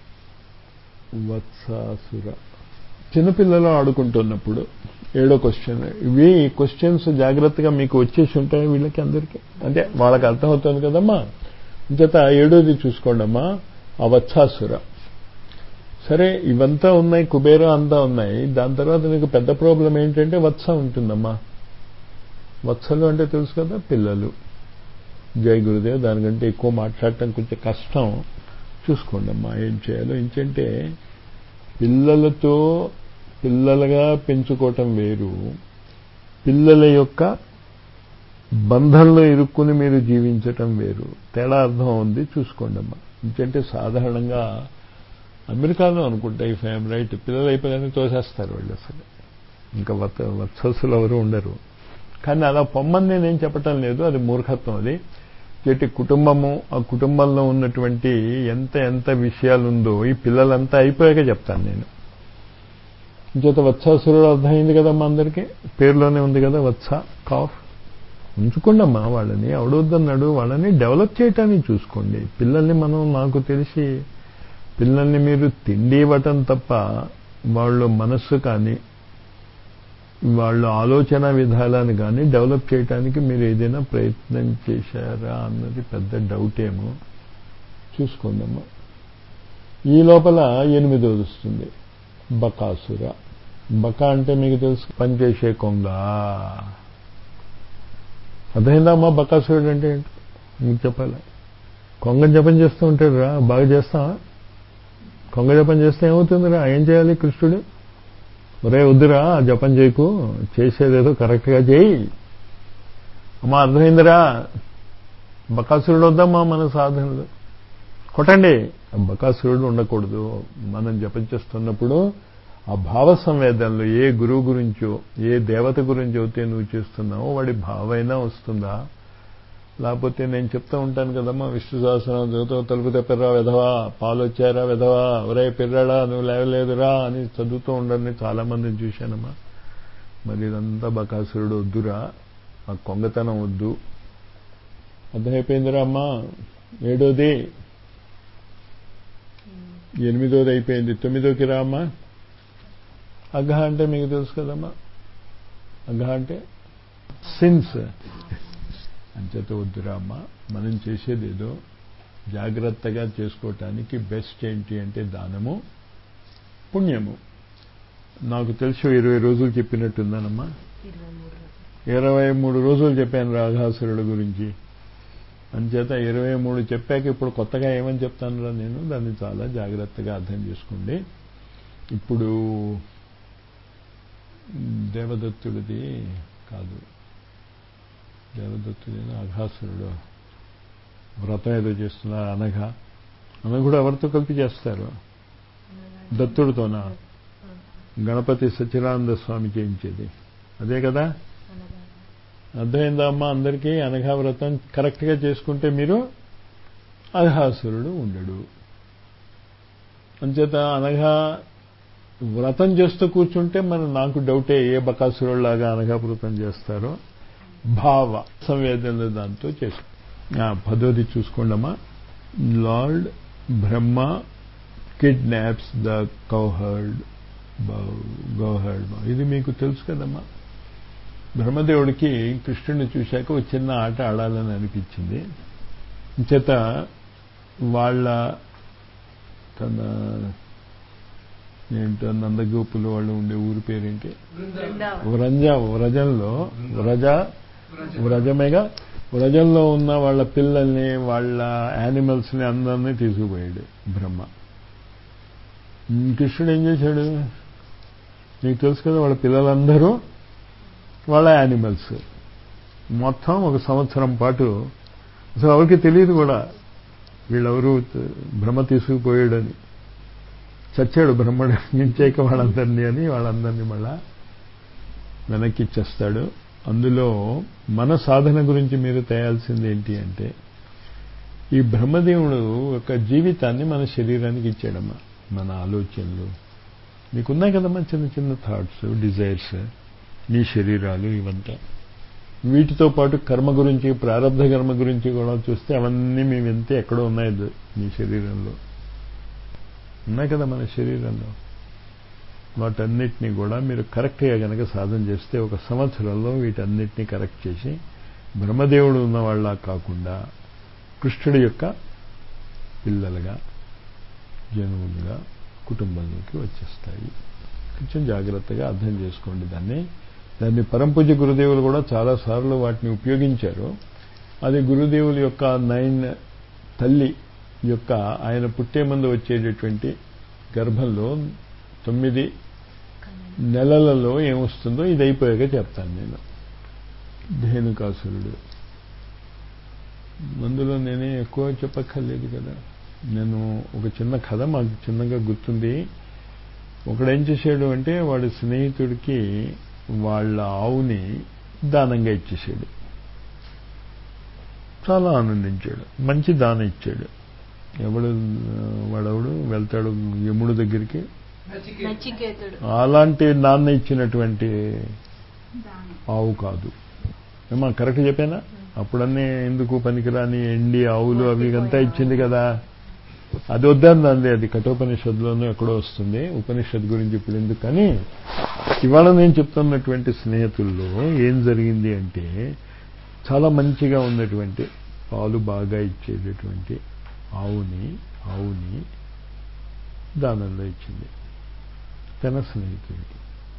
వత్సాసుర చిన్నపిల్లలు ఆడుకుంటున్నప్పుడు ఏడో క్వశ్చన్ ఇవి క్వశ్చన్స్ జాగ్రత్తగా మీకు వచ్చేసి ఉంటాయి వీళ్ళకి అందరికీ అంటే వాళ్ళకి అర్థమవుతుంది కదమ్మా ఇంచేత ఏడోది చూసుకోండమ్మా ఆ వత్సాసుర సరే ఇవంతా ఉన్నాయి కుబేర అంతా ఉన్నాయి దాని తర్వాత నీకు పెద్ద ప్రాబ్లం ఏంటంటే వత్స ఉంటుందమ్మా వత్సలు అంటే తెలుసు కదా పిల్లలు జై గురుదేవ్ దానికంటే ఎక్కువ మాట్లాడటం కొంచెం కష్టం చూసుకోండి అమ్మా ఏం చేయాలో ఏంటంటే పిల్లలతో పిల్లలుగా పెంచుకోవటం వేరు పిల్లల యొక్క బంధంలో ఇరుక్కుని మీరు జీవించటం వేరు తేడా అర్థం ఉంది చూసుకోండి అమ్మా ఎందుకంటే సాధారణంగా అమెరికాలో అనుకుంటా ఈ ఫ్యామ్ రైట్ పిల్లలు అయిపోయాలని తోసేస్తారు వాళ్ళు అసలు ఇంకా వత్స వత్ససులు ఎవరు ఉండరు కానీ అలా పొమ్మని నేనేం చెప్పటం లేదు అది మూర్ఖత్వం అది చెట్టి కుటుంబము ఆ కుటుంబంలో ఉన్నటువంటి ఎంత ఎంత విషయాలు ఉందో ఈ పిల్లలంతా అయిపోయాక చెప్తాను నేను చేత వత్సాసురుడు అర్థమైంది కదమ్మా అందరికీ పేరులోనే ఉంది కదా వత్స కాఫ్ ఉంచుకోండమ్మా వాళ్ళని అవడొద్దన్నాడు వాళ్ళని డెవలప్ చేయటానికి చూసుకోండి పిల్లల్ని మనం నాకు తెలిసి పిల్లల్ని మీరు తిండి ఇవ్వటం తప్ప వాళ్ళు మనస్సు కానీ వాళ్ళ ఆలోచన విధానాన్ని కానీ డెవలప్ చేయడానికి మీరు ఏదైనా ప్రయత్నం చేశారా అన్నది పెద్ద డౌట్ ఏమో చూసుకోండమ్మా ఈ లోపల ఎనిమిదోది వస్తుంది బకాసుర బక అంటే మీకు తెలుసు పనిచేసే కొంగ అర్థమైందమ్మా బకాసురుడు అంటే ఏంటి మీకు చెప్పాలి కొంగ జపం చేస్తూ ఉంటాడు రా బాగా చేస్తావా కొంగ జపం చేస్తే ఏమవుతుందిరా ఏం చేయాలి కృష్ణుడు ఒరే వద్దురా జపం చేయకు చేసేదేదో కరెక్ట్గా చేయి అమ్మా అర్థమైందిరా బకాసురుడు వద్దమ్మా మన సాధనలు కొట్టండి బకాసురుడు ఉండకూడదు మనం జపం చేస్తున్నప్పుడు ఆ భావ సంవేదనలు ఏ గురువు గురించో ఏ దేవత గురించి అయితే నువ్వు చేస్తున్నావో వాడి భావైనా వస్తుందా లేకపోతే నేను చెప్తా ఉంటాను కదమ్మా విష్ణు సహస్రం చదువుతూ తలుపు తెప్పరా వెధవా పాలు వచ్చారా వెధవా ఒరే పిర్రాడా నువ్వు లేవలేదురా అని చదువుతూ ఉండని చాలా మందిని చూశానమ్మా మరి ఇదంతా బకాసురుడు వద్దురా ఆ కొంగతనం వద్దు అర్థమైపోయిందిరా అమ్మా ఏడోది ఎనిమిదోది అయిపోయింది తొమ్మిదోకి రా అమ్మా అగ్గ అంటే మీకు తెలుసు కదమ్మా అగ్గ అంటే సిన్స్ అంచేత వద్దురా అమ్మ మనం చేసేది ఏదో జాగ్రత్తగా చేసుకోవటానికి బెస్ట్ ఏంటి అంటే దానము పుణ్యము నాకు తెలుసు ఇరవై రోజులు చెప్పినట్టుందనమ్మా ఇరవై మూడు రోజులు చెప్పాను రాఘాసురుడు గురించి అంచేత ఇరవై మూడు చెప్పాక ఇప్పుడు కొత్తగా ఏమని చెప్తానురా నేను దాన్ని చాలా జాగ్రత్తగా అర్థం చేసుకోండి ఇప్పుడు దేవదత్తుడిది కాదు దేవదత్తుడైన అఘాసురుడు వ్రతం ఏదో చేస్తున్నారు అనఘ అనఘ కూడా ఎవరితో కలిపి చేస్తారు దత్తుడితోనా గణపతి సత్యనానంద స్వామి చేయించేది అదే కదా అర్థమైందా అమ్మా అందరికీ అనఘా వ్రతం కరెక్ట్గా చేసుకుంటే మీరు అఘాసురుడు ఉండడు అంచేత అనఘా వ్రతం చేస్తూ కూర్చుంటే మన నాకు డౌటే ఏ బకాసురులాగా అనఘా వ్రతం చేస్తారో భావ సంవేదనలు దాంతో చేసు పదోది చూసుకోండమ్మా lord Brahma kidnaps the cowherd cowherd ఇది మీకు తెలుసు కదమ్మా బ్రహ్మదేవుడికి కృష్ణుడిని చూశాక ఒక చిన్న ఆట ఆడాలని అనిపించింది చేత వాళ్ళ తన ఏంటో నందగోపులు వాళ్ళు ఉండే ఊరి పేరేంటి వ్రజ వ్రజంలో వ్రజ వ్రజమేగా వ్రజంలో ఉన్న వాళ్ళ పిల్లల్ని వాళ్ళ యానిమల్స్ని అందరినీ తీసుకుపోయాడు బ్రహ్మ కృష్ణుడు ఏం చేశాడు నీకు తెలుసు కదా వాళ్ళ పిల్లలందరూ వాళ్ళ యానిమల్స్ మొత్తం ఒక సంవత్సరం పాటు అసలు ఎవరికి తెలియదు కూడా వీళ్ళెవరు బ్రహ్మ తీసుకుపోయాడని చచ్చాడు బ్రహ్మడు నించేక వాళ్ళందరినీ అని వాళ్ళందరినీ మళ్ళా వెనక్కి ఇచ్చేస్తాడు అందులో మన సాధన గురించి మీరు తేయాల్సింది ఏంటి అంటే ఈ బ్రహ్మదేవుడు యొక్క జీవితాన్ని మన శరీరానికి ఇచ్చాడమ్మా మన ఆలోచనలు మీకున్నాయి కదమ్మా చిన్న చిన్న థాట్స్ డిజైర్స్ మీ శరీరాలు ఇవంతా వీటితో పాటు కర్మ గురించి ప్రారంభ కర్మ గురించి కూడా చూస్తే అవన్నీ మీ వింతే ఎక్కడో ఉన్నాయి మీ శరీరంలో ఉన్నాయి కదా మన శరీరంలో వాటన్నిటినీ కూడా మీరు కరెక్ట్గా కనుక సాధన చేస్తే ఒక సంవత్సరంలో వీటన్నిటినీ కరెక్ట్ చేసి బ్రహ్మదేవుడు ఉన్న వాళ్ళ కాకుండా కృష్ణుడి యొక్క పిల్లలుగా జనువులుగా కుటుంబంలోకి వచ్చేస్తాయి కొంచెం జాగ్రత్తగా అర్థం చేసుకోండి దాన్ని దాన్ని పరంపూజ గురుదేవులు కూడా చాలాసార్లు వాటిని ఉపయోగించారు అది గురుదేవుల యొక్క నైన్ తల్లి యొక్క ఆయన పుట్టే ముందు వచ్చేటటువంటి గర్భంలో తొమ్మిది నెలలలో ఏమొస్తుందో ఇది అయిపోయాక చెప్తాను నేను ధేనుకాసురుడు అందులో నేనే ఎక్కువ చెప్పక్కర్లేదు కదా నేను ఒక చిన్న కథ మాకు చిన్నగా గుర్తుంది ఒకడేం చేశాడు అంటే వాడి స్నేహితుడికి వాళ్ళ ఆవుని దానంగా ఇచ్చేసాడు చాలా ఆనందించాడు మంచి దానం ఇచ్చాడు ఎవడు వాడెవడు వెళ్తాడు యముడు దగ్గరికి అలాంటి నాన్న ఇచ్చినటువంటి ఆవు కాదు ఏమా కరెక్ట్ చెప్పానా అప్పుడన్నీ ఎందుకు పనికిరాని ఎండి ఆవులు అవి అంతా ఇచ్చింది కదా అది వద్దండి అది కఠోపనిషత్తులోనూ ఎక్కడో వస్తుంది ఉపనిషత్ గురించి ఇప్పుడు ఎందుకు కానీ ఇవాళ నేను చెప్తున్నటువంటి స్నేహితుల్లో ఏం జరిగింది అంటే చాలా మంచిగా ఉన్నటువంటి పాలు బాగా ఇచ్చేటటువంటి ఆవుని ఆవుని దానంలో ఇచ్చింది తన స్నేహితుడికి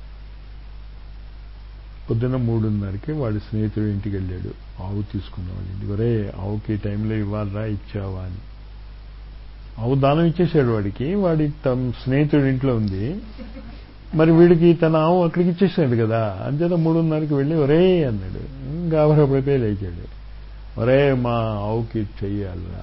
పొద్దున్న మూడున్నరకి వాడి స్నేహితుడు ఇంటికి వెళ్ళాడు ఆవు తీసుకున్నవాడు ఇంటికి ఒరే ఆవుకి ఈ టైంలో ఇవ్వాలరా ఇచ్చావా అని ఆవు దానం ఇచ్చేసాడు వాడికి వాడి తమ స్నేహితుడి ఇంట్లో ఉంది మరి వీడికి తన ఆవు అక్కడికి ఇచ్చేసాడు కదా అంచేత మూడున్నరకి వెళ్ళి ఒరే అన్నాడు గాబరపడిపోయి లేచాడు ఒరే మా ఆవుకి చెయ్యాలరా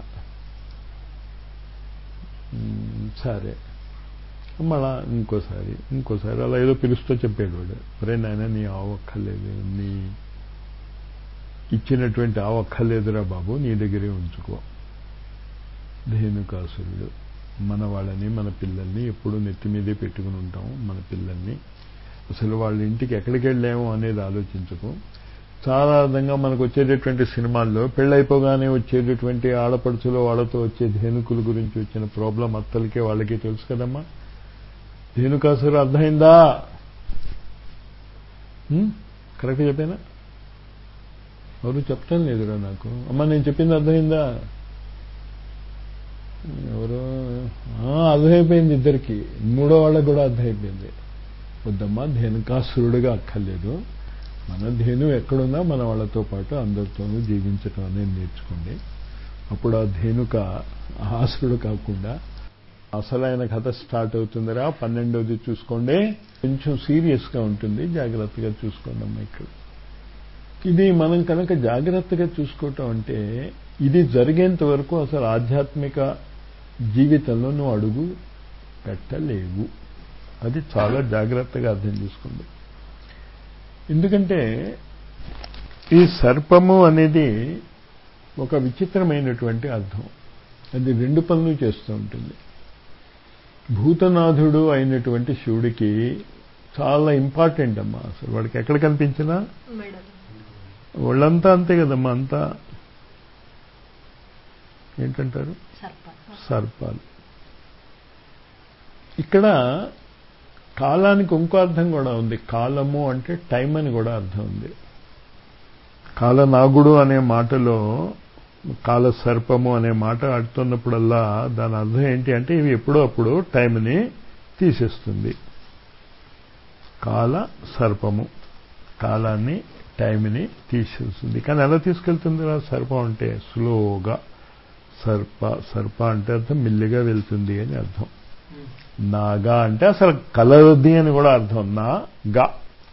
సరే మళ్ళా ఇంకోసారి ఇంకోసారి అలా ఏదో పిలుస్తూ చెప్పాడు వాడు ఒరే నాయన నీ ఆవు అక్కర్లేదు నీ ఇచ్చినటువంటి ఆవు అక్కర్లేదురా బాబు నీ దగ్గరే ఉంచుకో ధేనుకాసురుడు మన వాళ్ళని మన పిల్లల్ని ఎప్పుడూ నెత్తి మీదే పెట్టుకుని ఉంటాం మన పిల్లల్ని అసలు వాళ్ళ ఇంటికి ఎక్కడికి వెళ్ళాము అనేది ఆలోచించకు సాధారణంగా మనకు వచ్చేటటువంటి సినిమాల్లో పెళ్ళైపోగానే వచ్చేటటువంటి ఆడపడుచులు వాళ్ళతో వచ్చే ధేనుకుల గురించి వచ్చిన ప్రాబ్లం అత్తలకే వాళ్ళకి తెలుసు కదమ్మా ధేనుకాసురు అర్థమైందా కరెక్ట్ చెప్పానా ఎవరు చెప్తాం లేదురా నాకు అమ్మ నేను చెప్పింది అర్థమైందా ఎవరు అర్థమైపోయింది ఇద్దరికి మూడో వాళ్ళకి కూడా అర్థమైపోయింది వద్దమ్మా ధేనుకాసురుడుగా అక్కర్లేదు మన ధేను ఎక్కడున్నా మన వాళ్ళతో పాటు అందరితోనూ జీవించటం అనేది నేర్చుకోండి అప్పుడు ఆ ధేనుక ఆసురుడు కాకుండా అసలైన కథ స్టార్ట్ అవుతుందిరా పన్నెండవది చూసుకోండి కొంచెం సీరియస్గా ఉంటుంది జాగ్రత్తగా చూసుకోండి అమ్మా ఇక్కడ ఇది మనం కనుక జాగ్రత్తగా చూసుకోవటం అంటే ఇది జరిగేంత వరకు అసలు ఆధ్యాత్మిక జీవితంలో నువ్వు అడుగు పెట్టలేవు అది చాలా జాగ్రత్తగా అర్థం చేసుకోండి ఎందుకంటే ఈ సర్పము అనేది ఒక విచిత్రమైనటువంటి అర్థం అది రెండు పనులు చేస్తూ ఉంటుంది భూతనాథుడు అయినటువంటి శివుడికి చాలా ఇంపార్టెంట్ అమ్మా అసలు వాడికి ఎక్కడ కనిపించినా వాళ్ళంతా అంతే కదమ్మా అంతా ఏంటంటారు సర్పాలు ఇక్కడ కాలానికి ఇంకో అర్థం కూడా ఉంది కాలము అంటే టైం అని కూడా అర్థం ఉంది కాలనాగుడు అనే మాటలో కాల సర్పము అనే మాట ఆడుతున్నప్పుడల్లా దాని అర్థం ఏంటి అంటే ఇవి ఎప్పుడో అప్పుడు టైంని తీసేస్తుంది కాల సర్పము కాలాన్ని టైంని తీసేస్తుంది కానీ ఎలా తీసుకెళ్తుంది రా సర్పం అంటే స్లోగా సర్ప సర్ప అంటే అర్థం మెల్లిగా వెళ్తుంది అని అర్థం నాగా అంటే అసలు కలరది అని కూడా అర్థం నా గా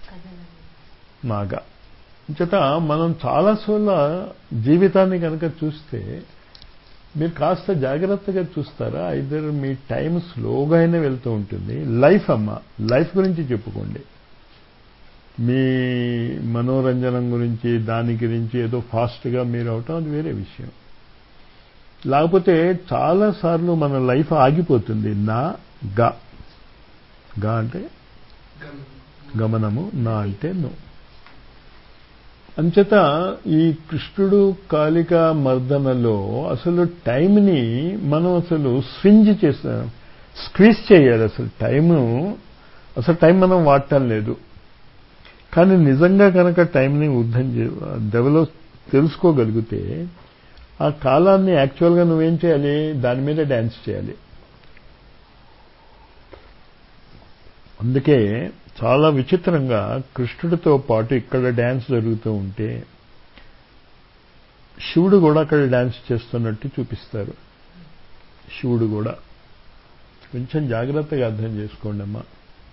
నాగా చేత మనం చాలా సోళ్ళ జీవితాన్ని కనుక చూస్తే మీరు కాస్త జాగ్రత్తగా చూస్తారా ఇద్దరు మీ టైం స్లోగా అయినా వెళ్తూ ఉంటుంది లైఫ్ అమ్మ లైఫ్ గురించి చెప్పుకోండి మీ మనోరంజనం గురించి దాని గురించి ఏదో ఫాస్ట్గా మీరు అవటం అది వేరే విషయం లేకపోతే చాలాసార్లు మన లైఫ్ ఆగిపోతుంది నా గా గా అంటే గమనము నా అంటే నో అంచేత ఈ కృష్ణుడు కాలిక మర్దనలో అసలు టైంని మనం అసలు స్వింజ్ చేస్తాం స్క్వీజ్ చేయాలి అసలు టైము అసలు టైం మనం వాడటం లేదు కానీ నిజంగా కనుక టైంని ఉద్ధం డెవలప్ తెలుసుకోగలిగితే ఆ కాలాన్ని యాక్చువల్గా నువ్వేం చేయాలి దాని మీద డ్యాన్స్ చేయాలి అందుకే చాలా విచిత్రంగా కృష్ణుడితో పాటు ఇక్కడ డ్యాన్స్ జరుగుతూ ఉంటే శివుడు కూడా అక్కడ డ్యాన్స్ చేస్తున్నట్టు చూపిస్తారు శివుడు కూడా కొంచెం జాగ్రత్తగా అర్థం చేసుకోండి అమ్మా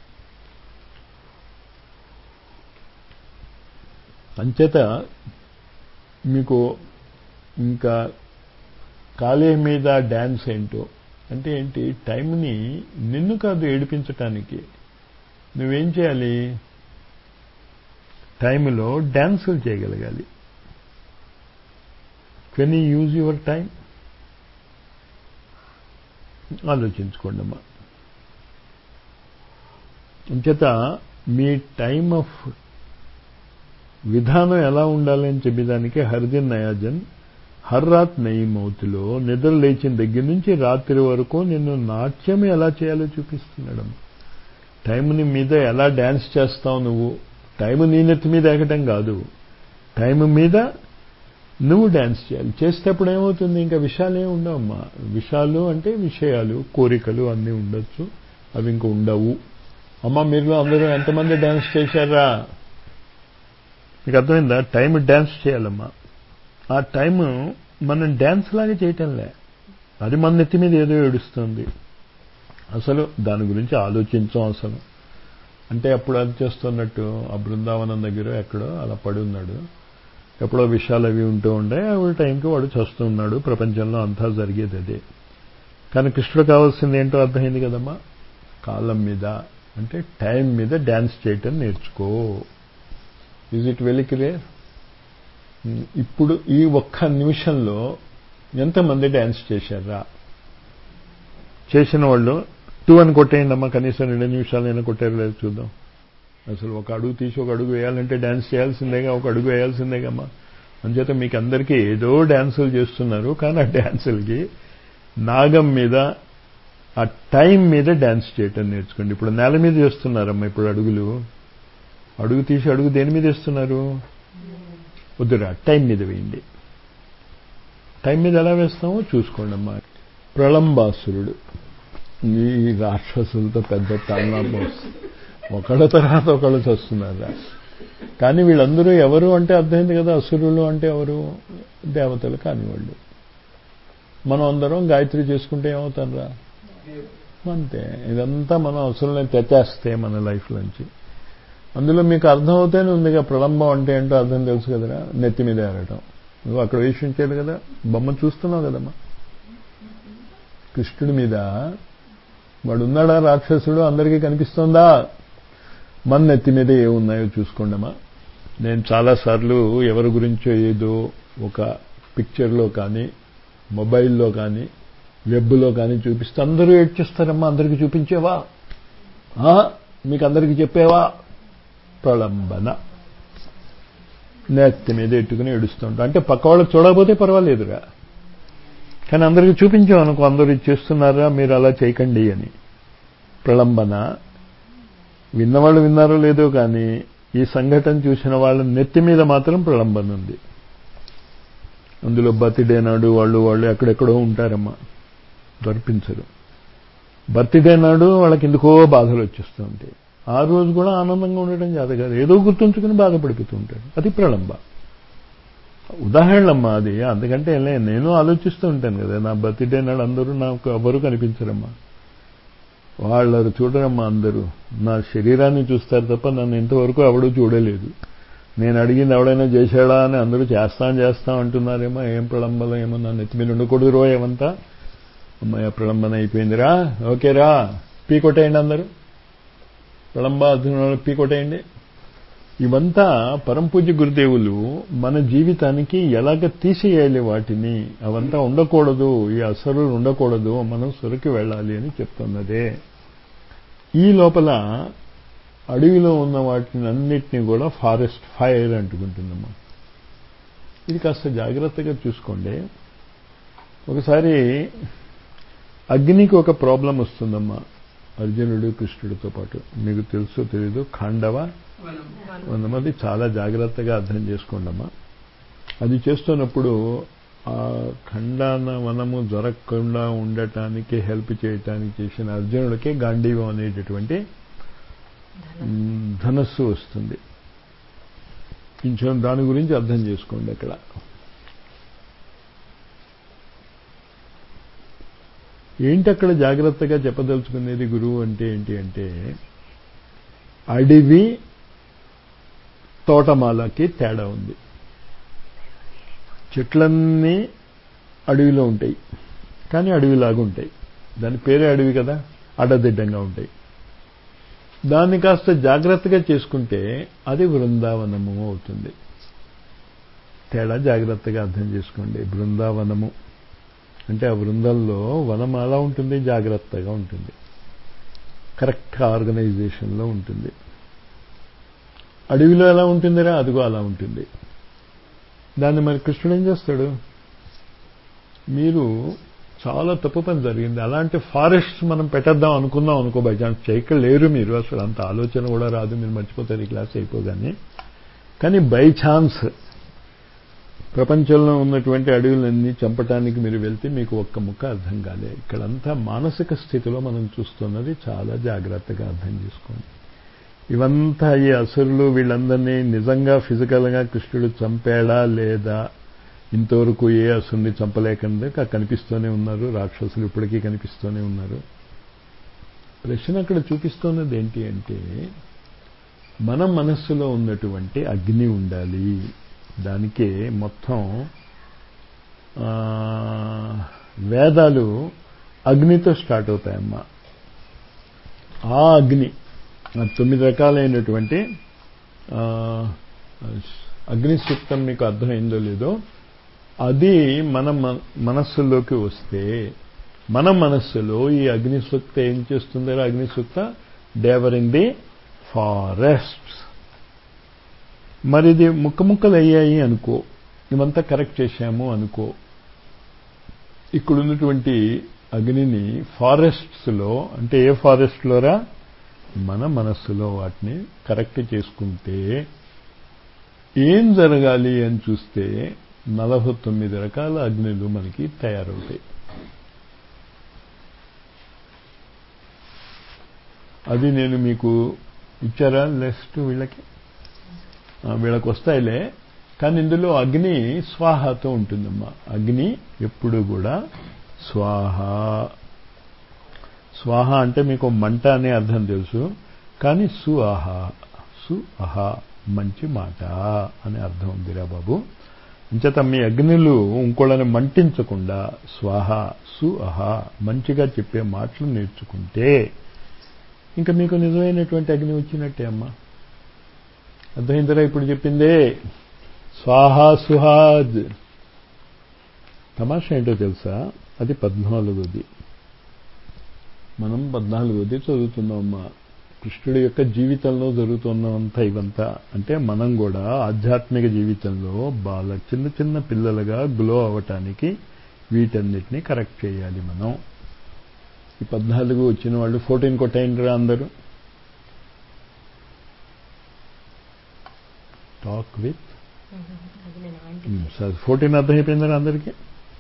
అంచేత మీకు ఇంకా కాలే మీద డ్యాన్స్ ఏంటో అంటే ఏంటి టైంని నిన్ను కాదు ఏడిపించటానికి నువ్వేం చేయాలి టైంలో డ్యాన్సులు చేయగలగాలి can you use your time ఆలోచించుకోండి అమ్మా అంచేత మీ టైం ఆఫ్ విధానం ఎలా ఉండాలని చెప్పేదానికి హరిజన్ నయాజన్ హర్ రాత్ నయి మౌతులో నిద్ర లేచిన దగ్గర నుంచి రాత్రి వరకు నిన్ను నాట్యం ఎలా చేయాలో చూపిస్తున్నాడు టైంని మీద ఎలా డ్యాన్స్ చేస్తావు నువ్వు టైం నీ నెత్తి మీద ఎగటం కాదు టైం మీద నువ్వు డ్యాన్స్ చేయాలి చేసేటప్పుడు ఏమవుతుంది ఇంకా విషయాలు ఏమి ఉండవమ్మా విషయాలు అంటే విషయాలు కోరికలు అన్నీ ఉండొచ్చు అవి ఇంక ఉండవు అమ్మ మీరు అందరూ ఎంతమంది డ్యాన్స్ చేశారా మీకు అర్థమైందా టైం డ్యాన్స్ చేయాలమ్మా ఆ టైం మనం డ్యాన్స్ లాగా చేయటంలే అది మన నెత్తి మీద ఏదో ఏడుస్తుంది అసలు దాని గురించి ఆలోచించాం అసలు అంటే అప్పుడు అది చేస్తున్నట్టు ఆ బృందావనం దగ్గర ఎక్కడో అలా పడి ఉన్నాడు ఎప్పుడో విషయాలు అవి ఉంటూ ఉండే ఆ టైంకి వాడు చేస్తూ ఉన్నాడు ప్రపంచంలో అంతా జరిగేది అదే కానీ కృష్ణుడు కావాల్సింది ఏంటో అర్థమైంది కదమ్మా కాలం మీద అంటే టైం మీద డ్యాన్స్ చేయటం నేర్చుకో ఈజ్ ఇట్ వెరీ క్లియర్ ఇప్పుడు ఈ ఒక్క నిమిషంలో ఎంతమంది డ్యాన్స్ చేశారా చేసిన వాళ్ళు టూ అని కొట్టేయండి అమ్మా కనీసం రెండు నిమిషాలైనా కొట్టారు లేదు చూద్దాం అసలు ఒక అడుగు తీసి ఒక అడుగు వేయాలంటే డ్యాన్స్ చేయాల్సిందేగా ఒక అడుగు వేయాల్సిందేగమ్మా అంచేత మీకు అందరికీ ఏదో డ్యాన్సులు చేస్తున్నారు కానీ ఆ డ్యాన్సులకి నాగం మీద ఆ టైం మీద డ్యాన్స్ చేయటం నేర్చుకోండి ఇప్పుడు నేల మీద చేస్తున్నారమ్మా ఇప్పుడు అడుగులు అడుగు తీసి అడుగు దేని మీద వేస్తున్నారు వద్దురా టైం మీద వేయండి టైం మీద ఎలా వేస్తామో చూసుకోండి అమ్మా ప్రళంబాసురుడు ఈ రాక్షసులతో పెద్ద తలనాపం ఒకళ్ళ తర్వాత ఒకళ్ళు చస్తున్నారా కానీ వీళ్ళందరూ ఎవరు అంటే అర్థమైంది కదా అసురులు అంటే ఎవరు దేవతలు కానివాళ్ళు మనం అందరం గాయత్రి చేసుకుంటే ఏమవుతారా అంతే ఇదంతా మనం అసురులని తెచ్చేస్తే మన లైఫ్ నుంచి అందులో మీకు అర్థం అవుతేనే ఉందిగా ప్రళంబం అంటే ఏంటో అర్థం తెలుసు కదరా నెత్తి మీద ఏరటం నువ్వు అక్కడ వేసి ఉంచేది కదా బొమ్మ చూస్తున్నావు కదమ్మా కృష్ణుడి మీద వాడు ఉన్నాడా రాక్షసుడు అందరికీ కనిపిస్తోందా మన నెత్తి మీద ఏమున్నాయో చూసుకోండమ్మా నేను చాలాసార్లు ఎవరి గురించో ఏదో ఒక పిక్చర్లో కానీ మొబైల్లో కానీ వెబ్లో కానీ చూపిస్తే అందరూ ఏడ్చేస్తారమ్మా అందరికీ చూపించేవా మీకు అందరికీ చెప్పేవా ప్రళంబన నెత్తి మీద ఎట్టుకుని ఏడుస్తుంటాం అంటే పక్క వాళ్ళకి చూడకపోతే పర్వాలేదురా కానీ అందరికీ చూపించాం అనుకో అందరూ ఇది చేస్తున్నారా మీరు అలా చేయకండి అని ప్రళంబన విన్నవాళ్ళు విన్నారో లేదో కానీ ఈ సంఘటన చూసిన వాళ్ళ నెత్తి మీద మాత్రం ప్రళంబన ఉంది అందులో బర్త్డే నాడు వాళ్ళు వాళ్ళు ఎక్కడెక్కడో ఉంటారమ్మా దొరిపించరు బర్త్డే నాడు వాళ్ళకి ఎందుకో బాధలు వచ్చేస్తూ ఉంటాయి ఆ రోజు కూడా ఆనందంగా ఉండటం చేత కాదు ఏదో గుర్తుంచుకుని బాధపడిపోతూ ఉంటాడు అది ప్రళంబ ఉదాహరణమ్మా అది అందుకంటే నేను ఆలోచిస్తూ ఉంటాను కదా నా బర్త్డే నాడు అందరూ నాకు ఎవరు కనిపించరమ్మా వాళ్ళు చూడరమ్మా అందరూ నా శరీరాన్ని చూస్తారు తప్ప నన్ను ఇంతవరకు ఎవడూ చూడలేదు నేను అడిగింది ఎవడైనా చేశాడా అని అందరూ చేస్తాం చేస్తాం అంటున్నారేమో ఏం ప్రళంబలో ఏమో నన్ను ఎత్తి మీద ఉండకూడదు రో ఏమంతా అమ్మాయి ప్రళంబన అయిపోయిందిరా ఓకేరా పీ కొట్టేయండి అందరూ ప్రళంబ అర్జునులు పీ కొట్టేయండి ఇవంతా పరంపూజ్య గురుదేవులు మన జీవితానికి ఎలాగ తీసేయాలి వాటిని అవంతా ఉండకూడదు ఈ అసరులు ఉండకూడదు మనం సురకి వెళ్ళాలి అని చెప్తున్నదే ఈ లోపల అడవిలో ఉన్న వాటిని అన్నిటినీ కూడా ఫారెస్ట్ ఫైర్ అంటుకుంటుందమ్మా ఇది కాస్త జాగ్రత్తగా చూసుకోండి ఒకసారి అగ్నికి ఒక ప్రాబ్లం వస్తుందమ్మా అర్జునుడు కృష్ణుడితో పాటు మీకు తెలుసో తెలీదు ఖాండవ కొంతమంది చాలా జాగ్రత్తగా అర్థం చేసుకోండమ్మా అది చేస్తున్నప్పుడు ఆ ఖండాన వనము దొరకకుండా ఉండటానికి హెల్ప్ చేయటానికి చేసిన అర్జునుడికే గాంధీవం అనేటటువంటి ధనస్సు వస్తుంది కొంచెం దాని గురించి అర్థం చేసుకోండి అక్కడ ఏంటి అక్కడ జాగ్రత్తగా చెప్పదలుచుకునేది గురువు అంటే ఏంటి అంటే అడవి తోటమాలకి తేడా ఉంది చెట్లన్నీ అడవిలో ఉంటాయి కానీ అడవిలాగా ఉంటాయి దాని పేరే అడవి కదా అడ్డదిడ్డంగా ఉంటాయి దాన్ని కాస్త జాగ్రత్తగా చేసుకుంటే అది బృందావనము అవుతుంది తేడా జాగ్రత్తగా అర్థం చేసుకోండి బృందావనము అంటే ఆ బృందంలో వనం అలా ఉంటుంది జాగ్రత్తగా ఉంటుంది కరెక్ట్ ఆర్గనైజేషన్లో ఉంటుంది అడవిలో ఎలా ఉంటుందిరా అదిగో అలా ఉంటుంది దాన్ని మరి కృష్ణుడు ఏం చేస్తాడు మీరు చాలా తప్పు పని జరిగింది అలాంటి ఫారెస్ట్స్ మనం పెట్టేద్దాం అనుకుందాం అనుకో బై ఛాన్స్ చేయలేరు మీరు అసలు అంత ఆలోచన కూడా రాదు మీరు మర్చిపోతారు ఈ క్లాస్ అయిపోగానే కానీ బై ఛాన్స్ ప్రపంచంలో ఉన్నటువంటి అడవులన్నీ చంపటానికి మీరు వెళ్తే మీకు ఒక్క ముక్క అర్థం కాలే ఇక్కడంతా మానసిక స్థితిలో మనం చూస్తున్నది చాలా జాగ్రత్తగా అర్థం చేసుకోండి ఇవంతా ఈ అసురులు వీళ్ళందరినీ నిజంగా ఫిజికల్గా కృష్ణుడు చంపాడా లేదా ఇంతవరకు ఏ అసురుని చంపలేకుండా కనిపిస్తూనే ఉన్నారు రాక్షసులు ఇప్పటికీ కనిపిస్తూనే ఉన్నారు ప్రశ్న అక్కడ చూపిస్తున్నది ఏంటి అంటే మన మనస్సులో ఉన్నటువంటి అగ్ని ఉండాలి దానికే మొత్తం వేదాలు అగ్నితో స్టార్ట్ అవుతాయమ్మా ఆ అగ్ని తొమ్మిది రకాలైనటువంటి అగ్ని సూక్తం మీకు అర్థమైందో లేదో అది మన మనస్సులోకి వస్తే మన మనస్సులో ఈ అగ్ని సూక్త ఏం చేస్తుందో అగ్ని సూక్త డేవరింగ్ ది ఫారెస్ట్స్ మరి ఇది ముక్క ముక్కలు అయ్యాయి అనుకో ఇవంతా కరెక్ట్ చేశాము అనుకో ఇక్కడ ఉన్నటువంటి అగ్నిని ఫారెస్ట్స్లో అంటే ఏ ఫారెస్ట్లోరా మన మనస్సులో వాటిని కరెక్ట్ చేసుకుంటే ఏం జరగాలి అని చూస్తే నలభై తొమ్మిది రకాల అగ్నిలు మనకి తయారవుతాయి అది నేను మీకు ఇచ్చారా నెక్స్ట్ వీళ్ళకి వీళ్ళకి వస్తాయిలే కానీ ఇందులో అగ్ని స్వాహతో ఉంటుందమ్మా అగ్ని ఎప్పుడు కూడా స్వాహ స్వాహ అంటే మీకు మంట అనే అర్థం తెలుసు కానీ సు అహ సు అహ మంచి మాట అనే అర్థం ఉందిరా బాబు అంచేత మీ అగ్నిలు ఇంకోళ్ళని మంటించకుండా స్వాహ సు అహ మంచిగా చెప్పే మాటలు నేర్చుకుంటే ఇంకా మీకు నిజమైనటువంటి అగ్ని వచ్చినట్టే అమ్మా అర్థమైందిరా ఇప్పుడు చెప్పిందే స్వాహా సుహాజ్ తమాషా ఏంటో తెలుసా అది పద్నాలుగోది మనం పద్నాలుగోది చదువుతున్నామమ్మా కృష్ణుడి యొక్క జీవితంలో జరుగుతున్నంత ఇవంతా అంటే మనం కూడా ఆధ్యాత్మిక జీవితంలో బాల చిన్న చిన్న పిల్లలుగా గ్లో అవ్వటానికి వీటన్నిటిని కరెక్ట్ చేయాలి మనం ఈ పద్నాలుగు వచ్చిన వాళ్ళు ఫోర్టీన్ కొట్టేయండిరా అందరూ టాక్ విత్ సార్ ఫోర్టీన్ అర్థమైపోయిందా అందరికీ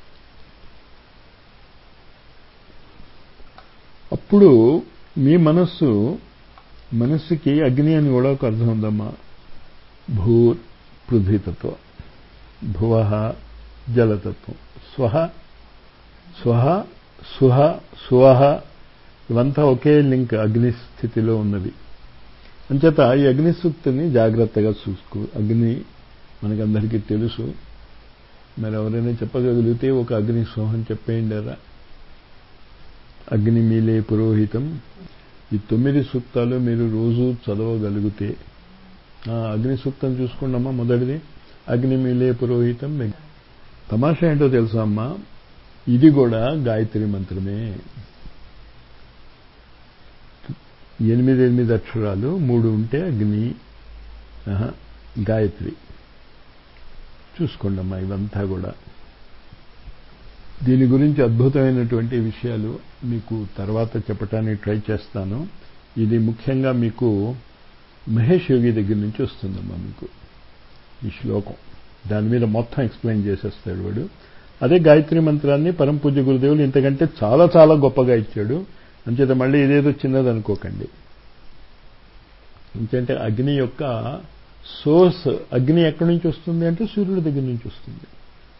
అప్పుడు మీ మనస్సు మనస్సుకి అగ్ని అని కూడా ఒక అర్థం ఉందమ్మా భూ పృథ్వీతత్వం భువ జలతత్వం స్వహ స్వహ సుహ సువహ ఇవంతా ఒకే లింక్ అగ్ని స్థితిలో ఉన్నవి అంచేత ఈ అగ్ని సూక్తిని జాగ్రత్తగా చూసుకో అగ్ని మనకందరికీ తెలుసు మరి ఎవరైనా చెప్పగలిగితే ఒక అగ్ని సోహం చెప్పేయండారా అగ్ని మీలే పురోహితం ఈ తొమ్మిది సూక్తాలు మీరు రోజు చదవగలిగితే అగ్ని సూక్తం చూసుకోండమ్మా మొదటిది అగ్ని మీలే పురోహితం తమాషా ఏంటో తెలుసా అమ్మా ఇది కూడా గాయత్రి మంత్రమే ఎనిమిది ఎనిమిది అక్షరాలు మూడు ఉంటే అగ్ని గాయత్రి చూసుకోండమ్మా ఇవంతా కూడా దీని గురించి అద్భుతమైనటువంటి విషయాలు మీకు తర్వాత చెప్పడానికి ట్రై చేస్తాను ఇది ముఖ్యంగా మీకు మహేష్ యోగి దగ్గర నుంచి వస్తుందమ్మా మీకు ఈ శ్లోకం దాని మీద మొత్తం ఎక్స్ప్లెయిన్ చేసేస్తాడు వాడు అదే గాయత్రి మంత్రాన్ని పరమ పూజ్య గురుదేవులు ఇంతకంటే చాలా చాలా గొప్పగా ఇచ్చాడు అంచేత మళ్ళీ ఇదేదో చిన్నది అనుకోకండి ఎందుకంటే అగ్ని యొక్క సోర్స్ అగ్ని ఎక్కడి నుంచి వస్తుంది అంటే సూర్యుడి దగ్గర నుంచి వస్తుంది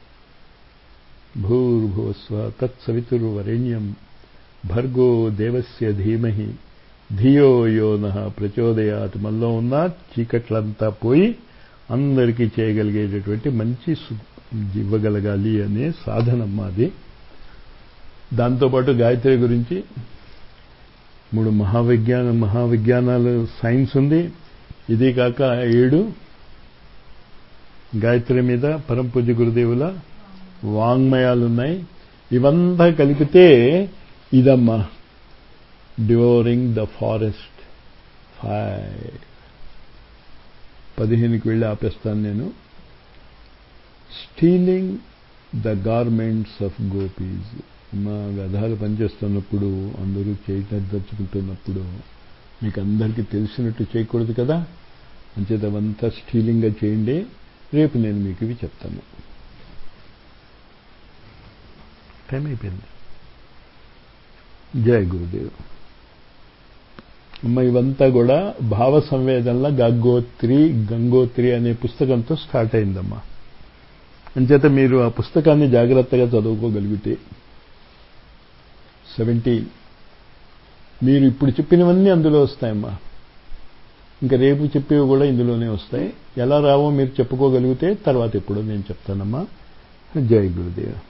భూర్భువస్వ తత్సవితుర్వరేణ్యం భర్గో దేవస్య ధీమహి ధియో యోన ప్రచోదయాత్ మనలో ఉన్న చీకట్లంతా పోయి అందరికీ చేయగలిగేటటువంటి మంచి ఇవ్వగలగాలి అనే సాధనమ్మ అది దాంతోపాటు గాయత్రి గురించి మూడు మహావిజ్ఞాన మహావిజ్ఞానాలు సైన్స్ ఉంది ఇది కాక ఏడు గాయత్రి మీద పరమ పూజ్య గురుదేవుల వాంగ్మయాలున్నాయి ఇవంతా కలిపితే ఇదమ్మా డివోరింగ్ ద ఫారెస్ట్ ఫైవ్ పదిహేనుకి వెళ్ళి ఆపేస్తాను నేను stealing the garments of gopis మా వ్యధాలు పనిచేస్తున్నప్పుడు అందరూ చేయదలుచుకుంటున్నప్పుడు మీకు అందరికీ తెలిసినట్టు చేయకూడదు కదా అంచేత అవంతా స్టీలింగ్గా చేయండి రేపు నేను మీకు ఇవి చెప్తాను టైం అయిపోయింది జయ గురుదేవ్ అమ్మ ఇవంతా కూడా భావ సంవేదనల గంగోత్రి గంగోత్రి అనే పుస్తకంతో స్టార్ట్ అయిందమ్మా అంచేత మీరు ఆ పుస్తకాన్ని జాగ్రత్తగా చదువుకోగలిగితే సెవెంటీ మీరు ఇప్పుడు చెప్పినవన్నీ అందులో వస్తాయమ్మా ఇంకా రేపు చెప్పేవి కూడా ఇందులోనే వస్తాయి ఎలా రావో మీరు చెప్పుకోగలిగితే తర్వాత ఎప్పుడో నేను చెప్తానమ్మా జై గురుదేవ్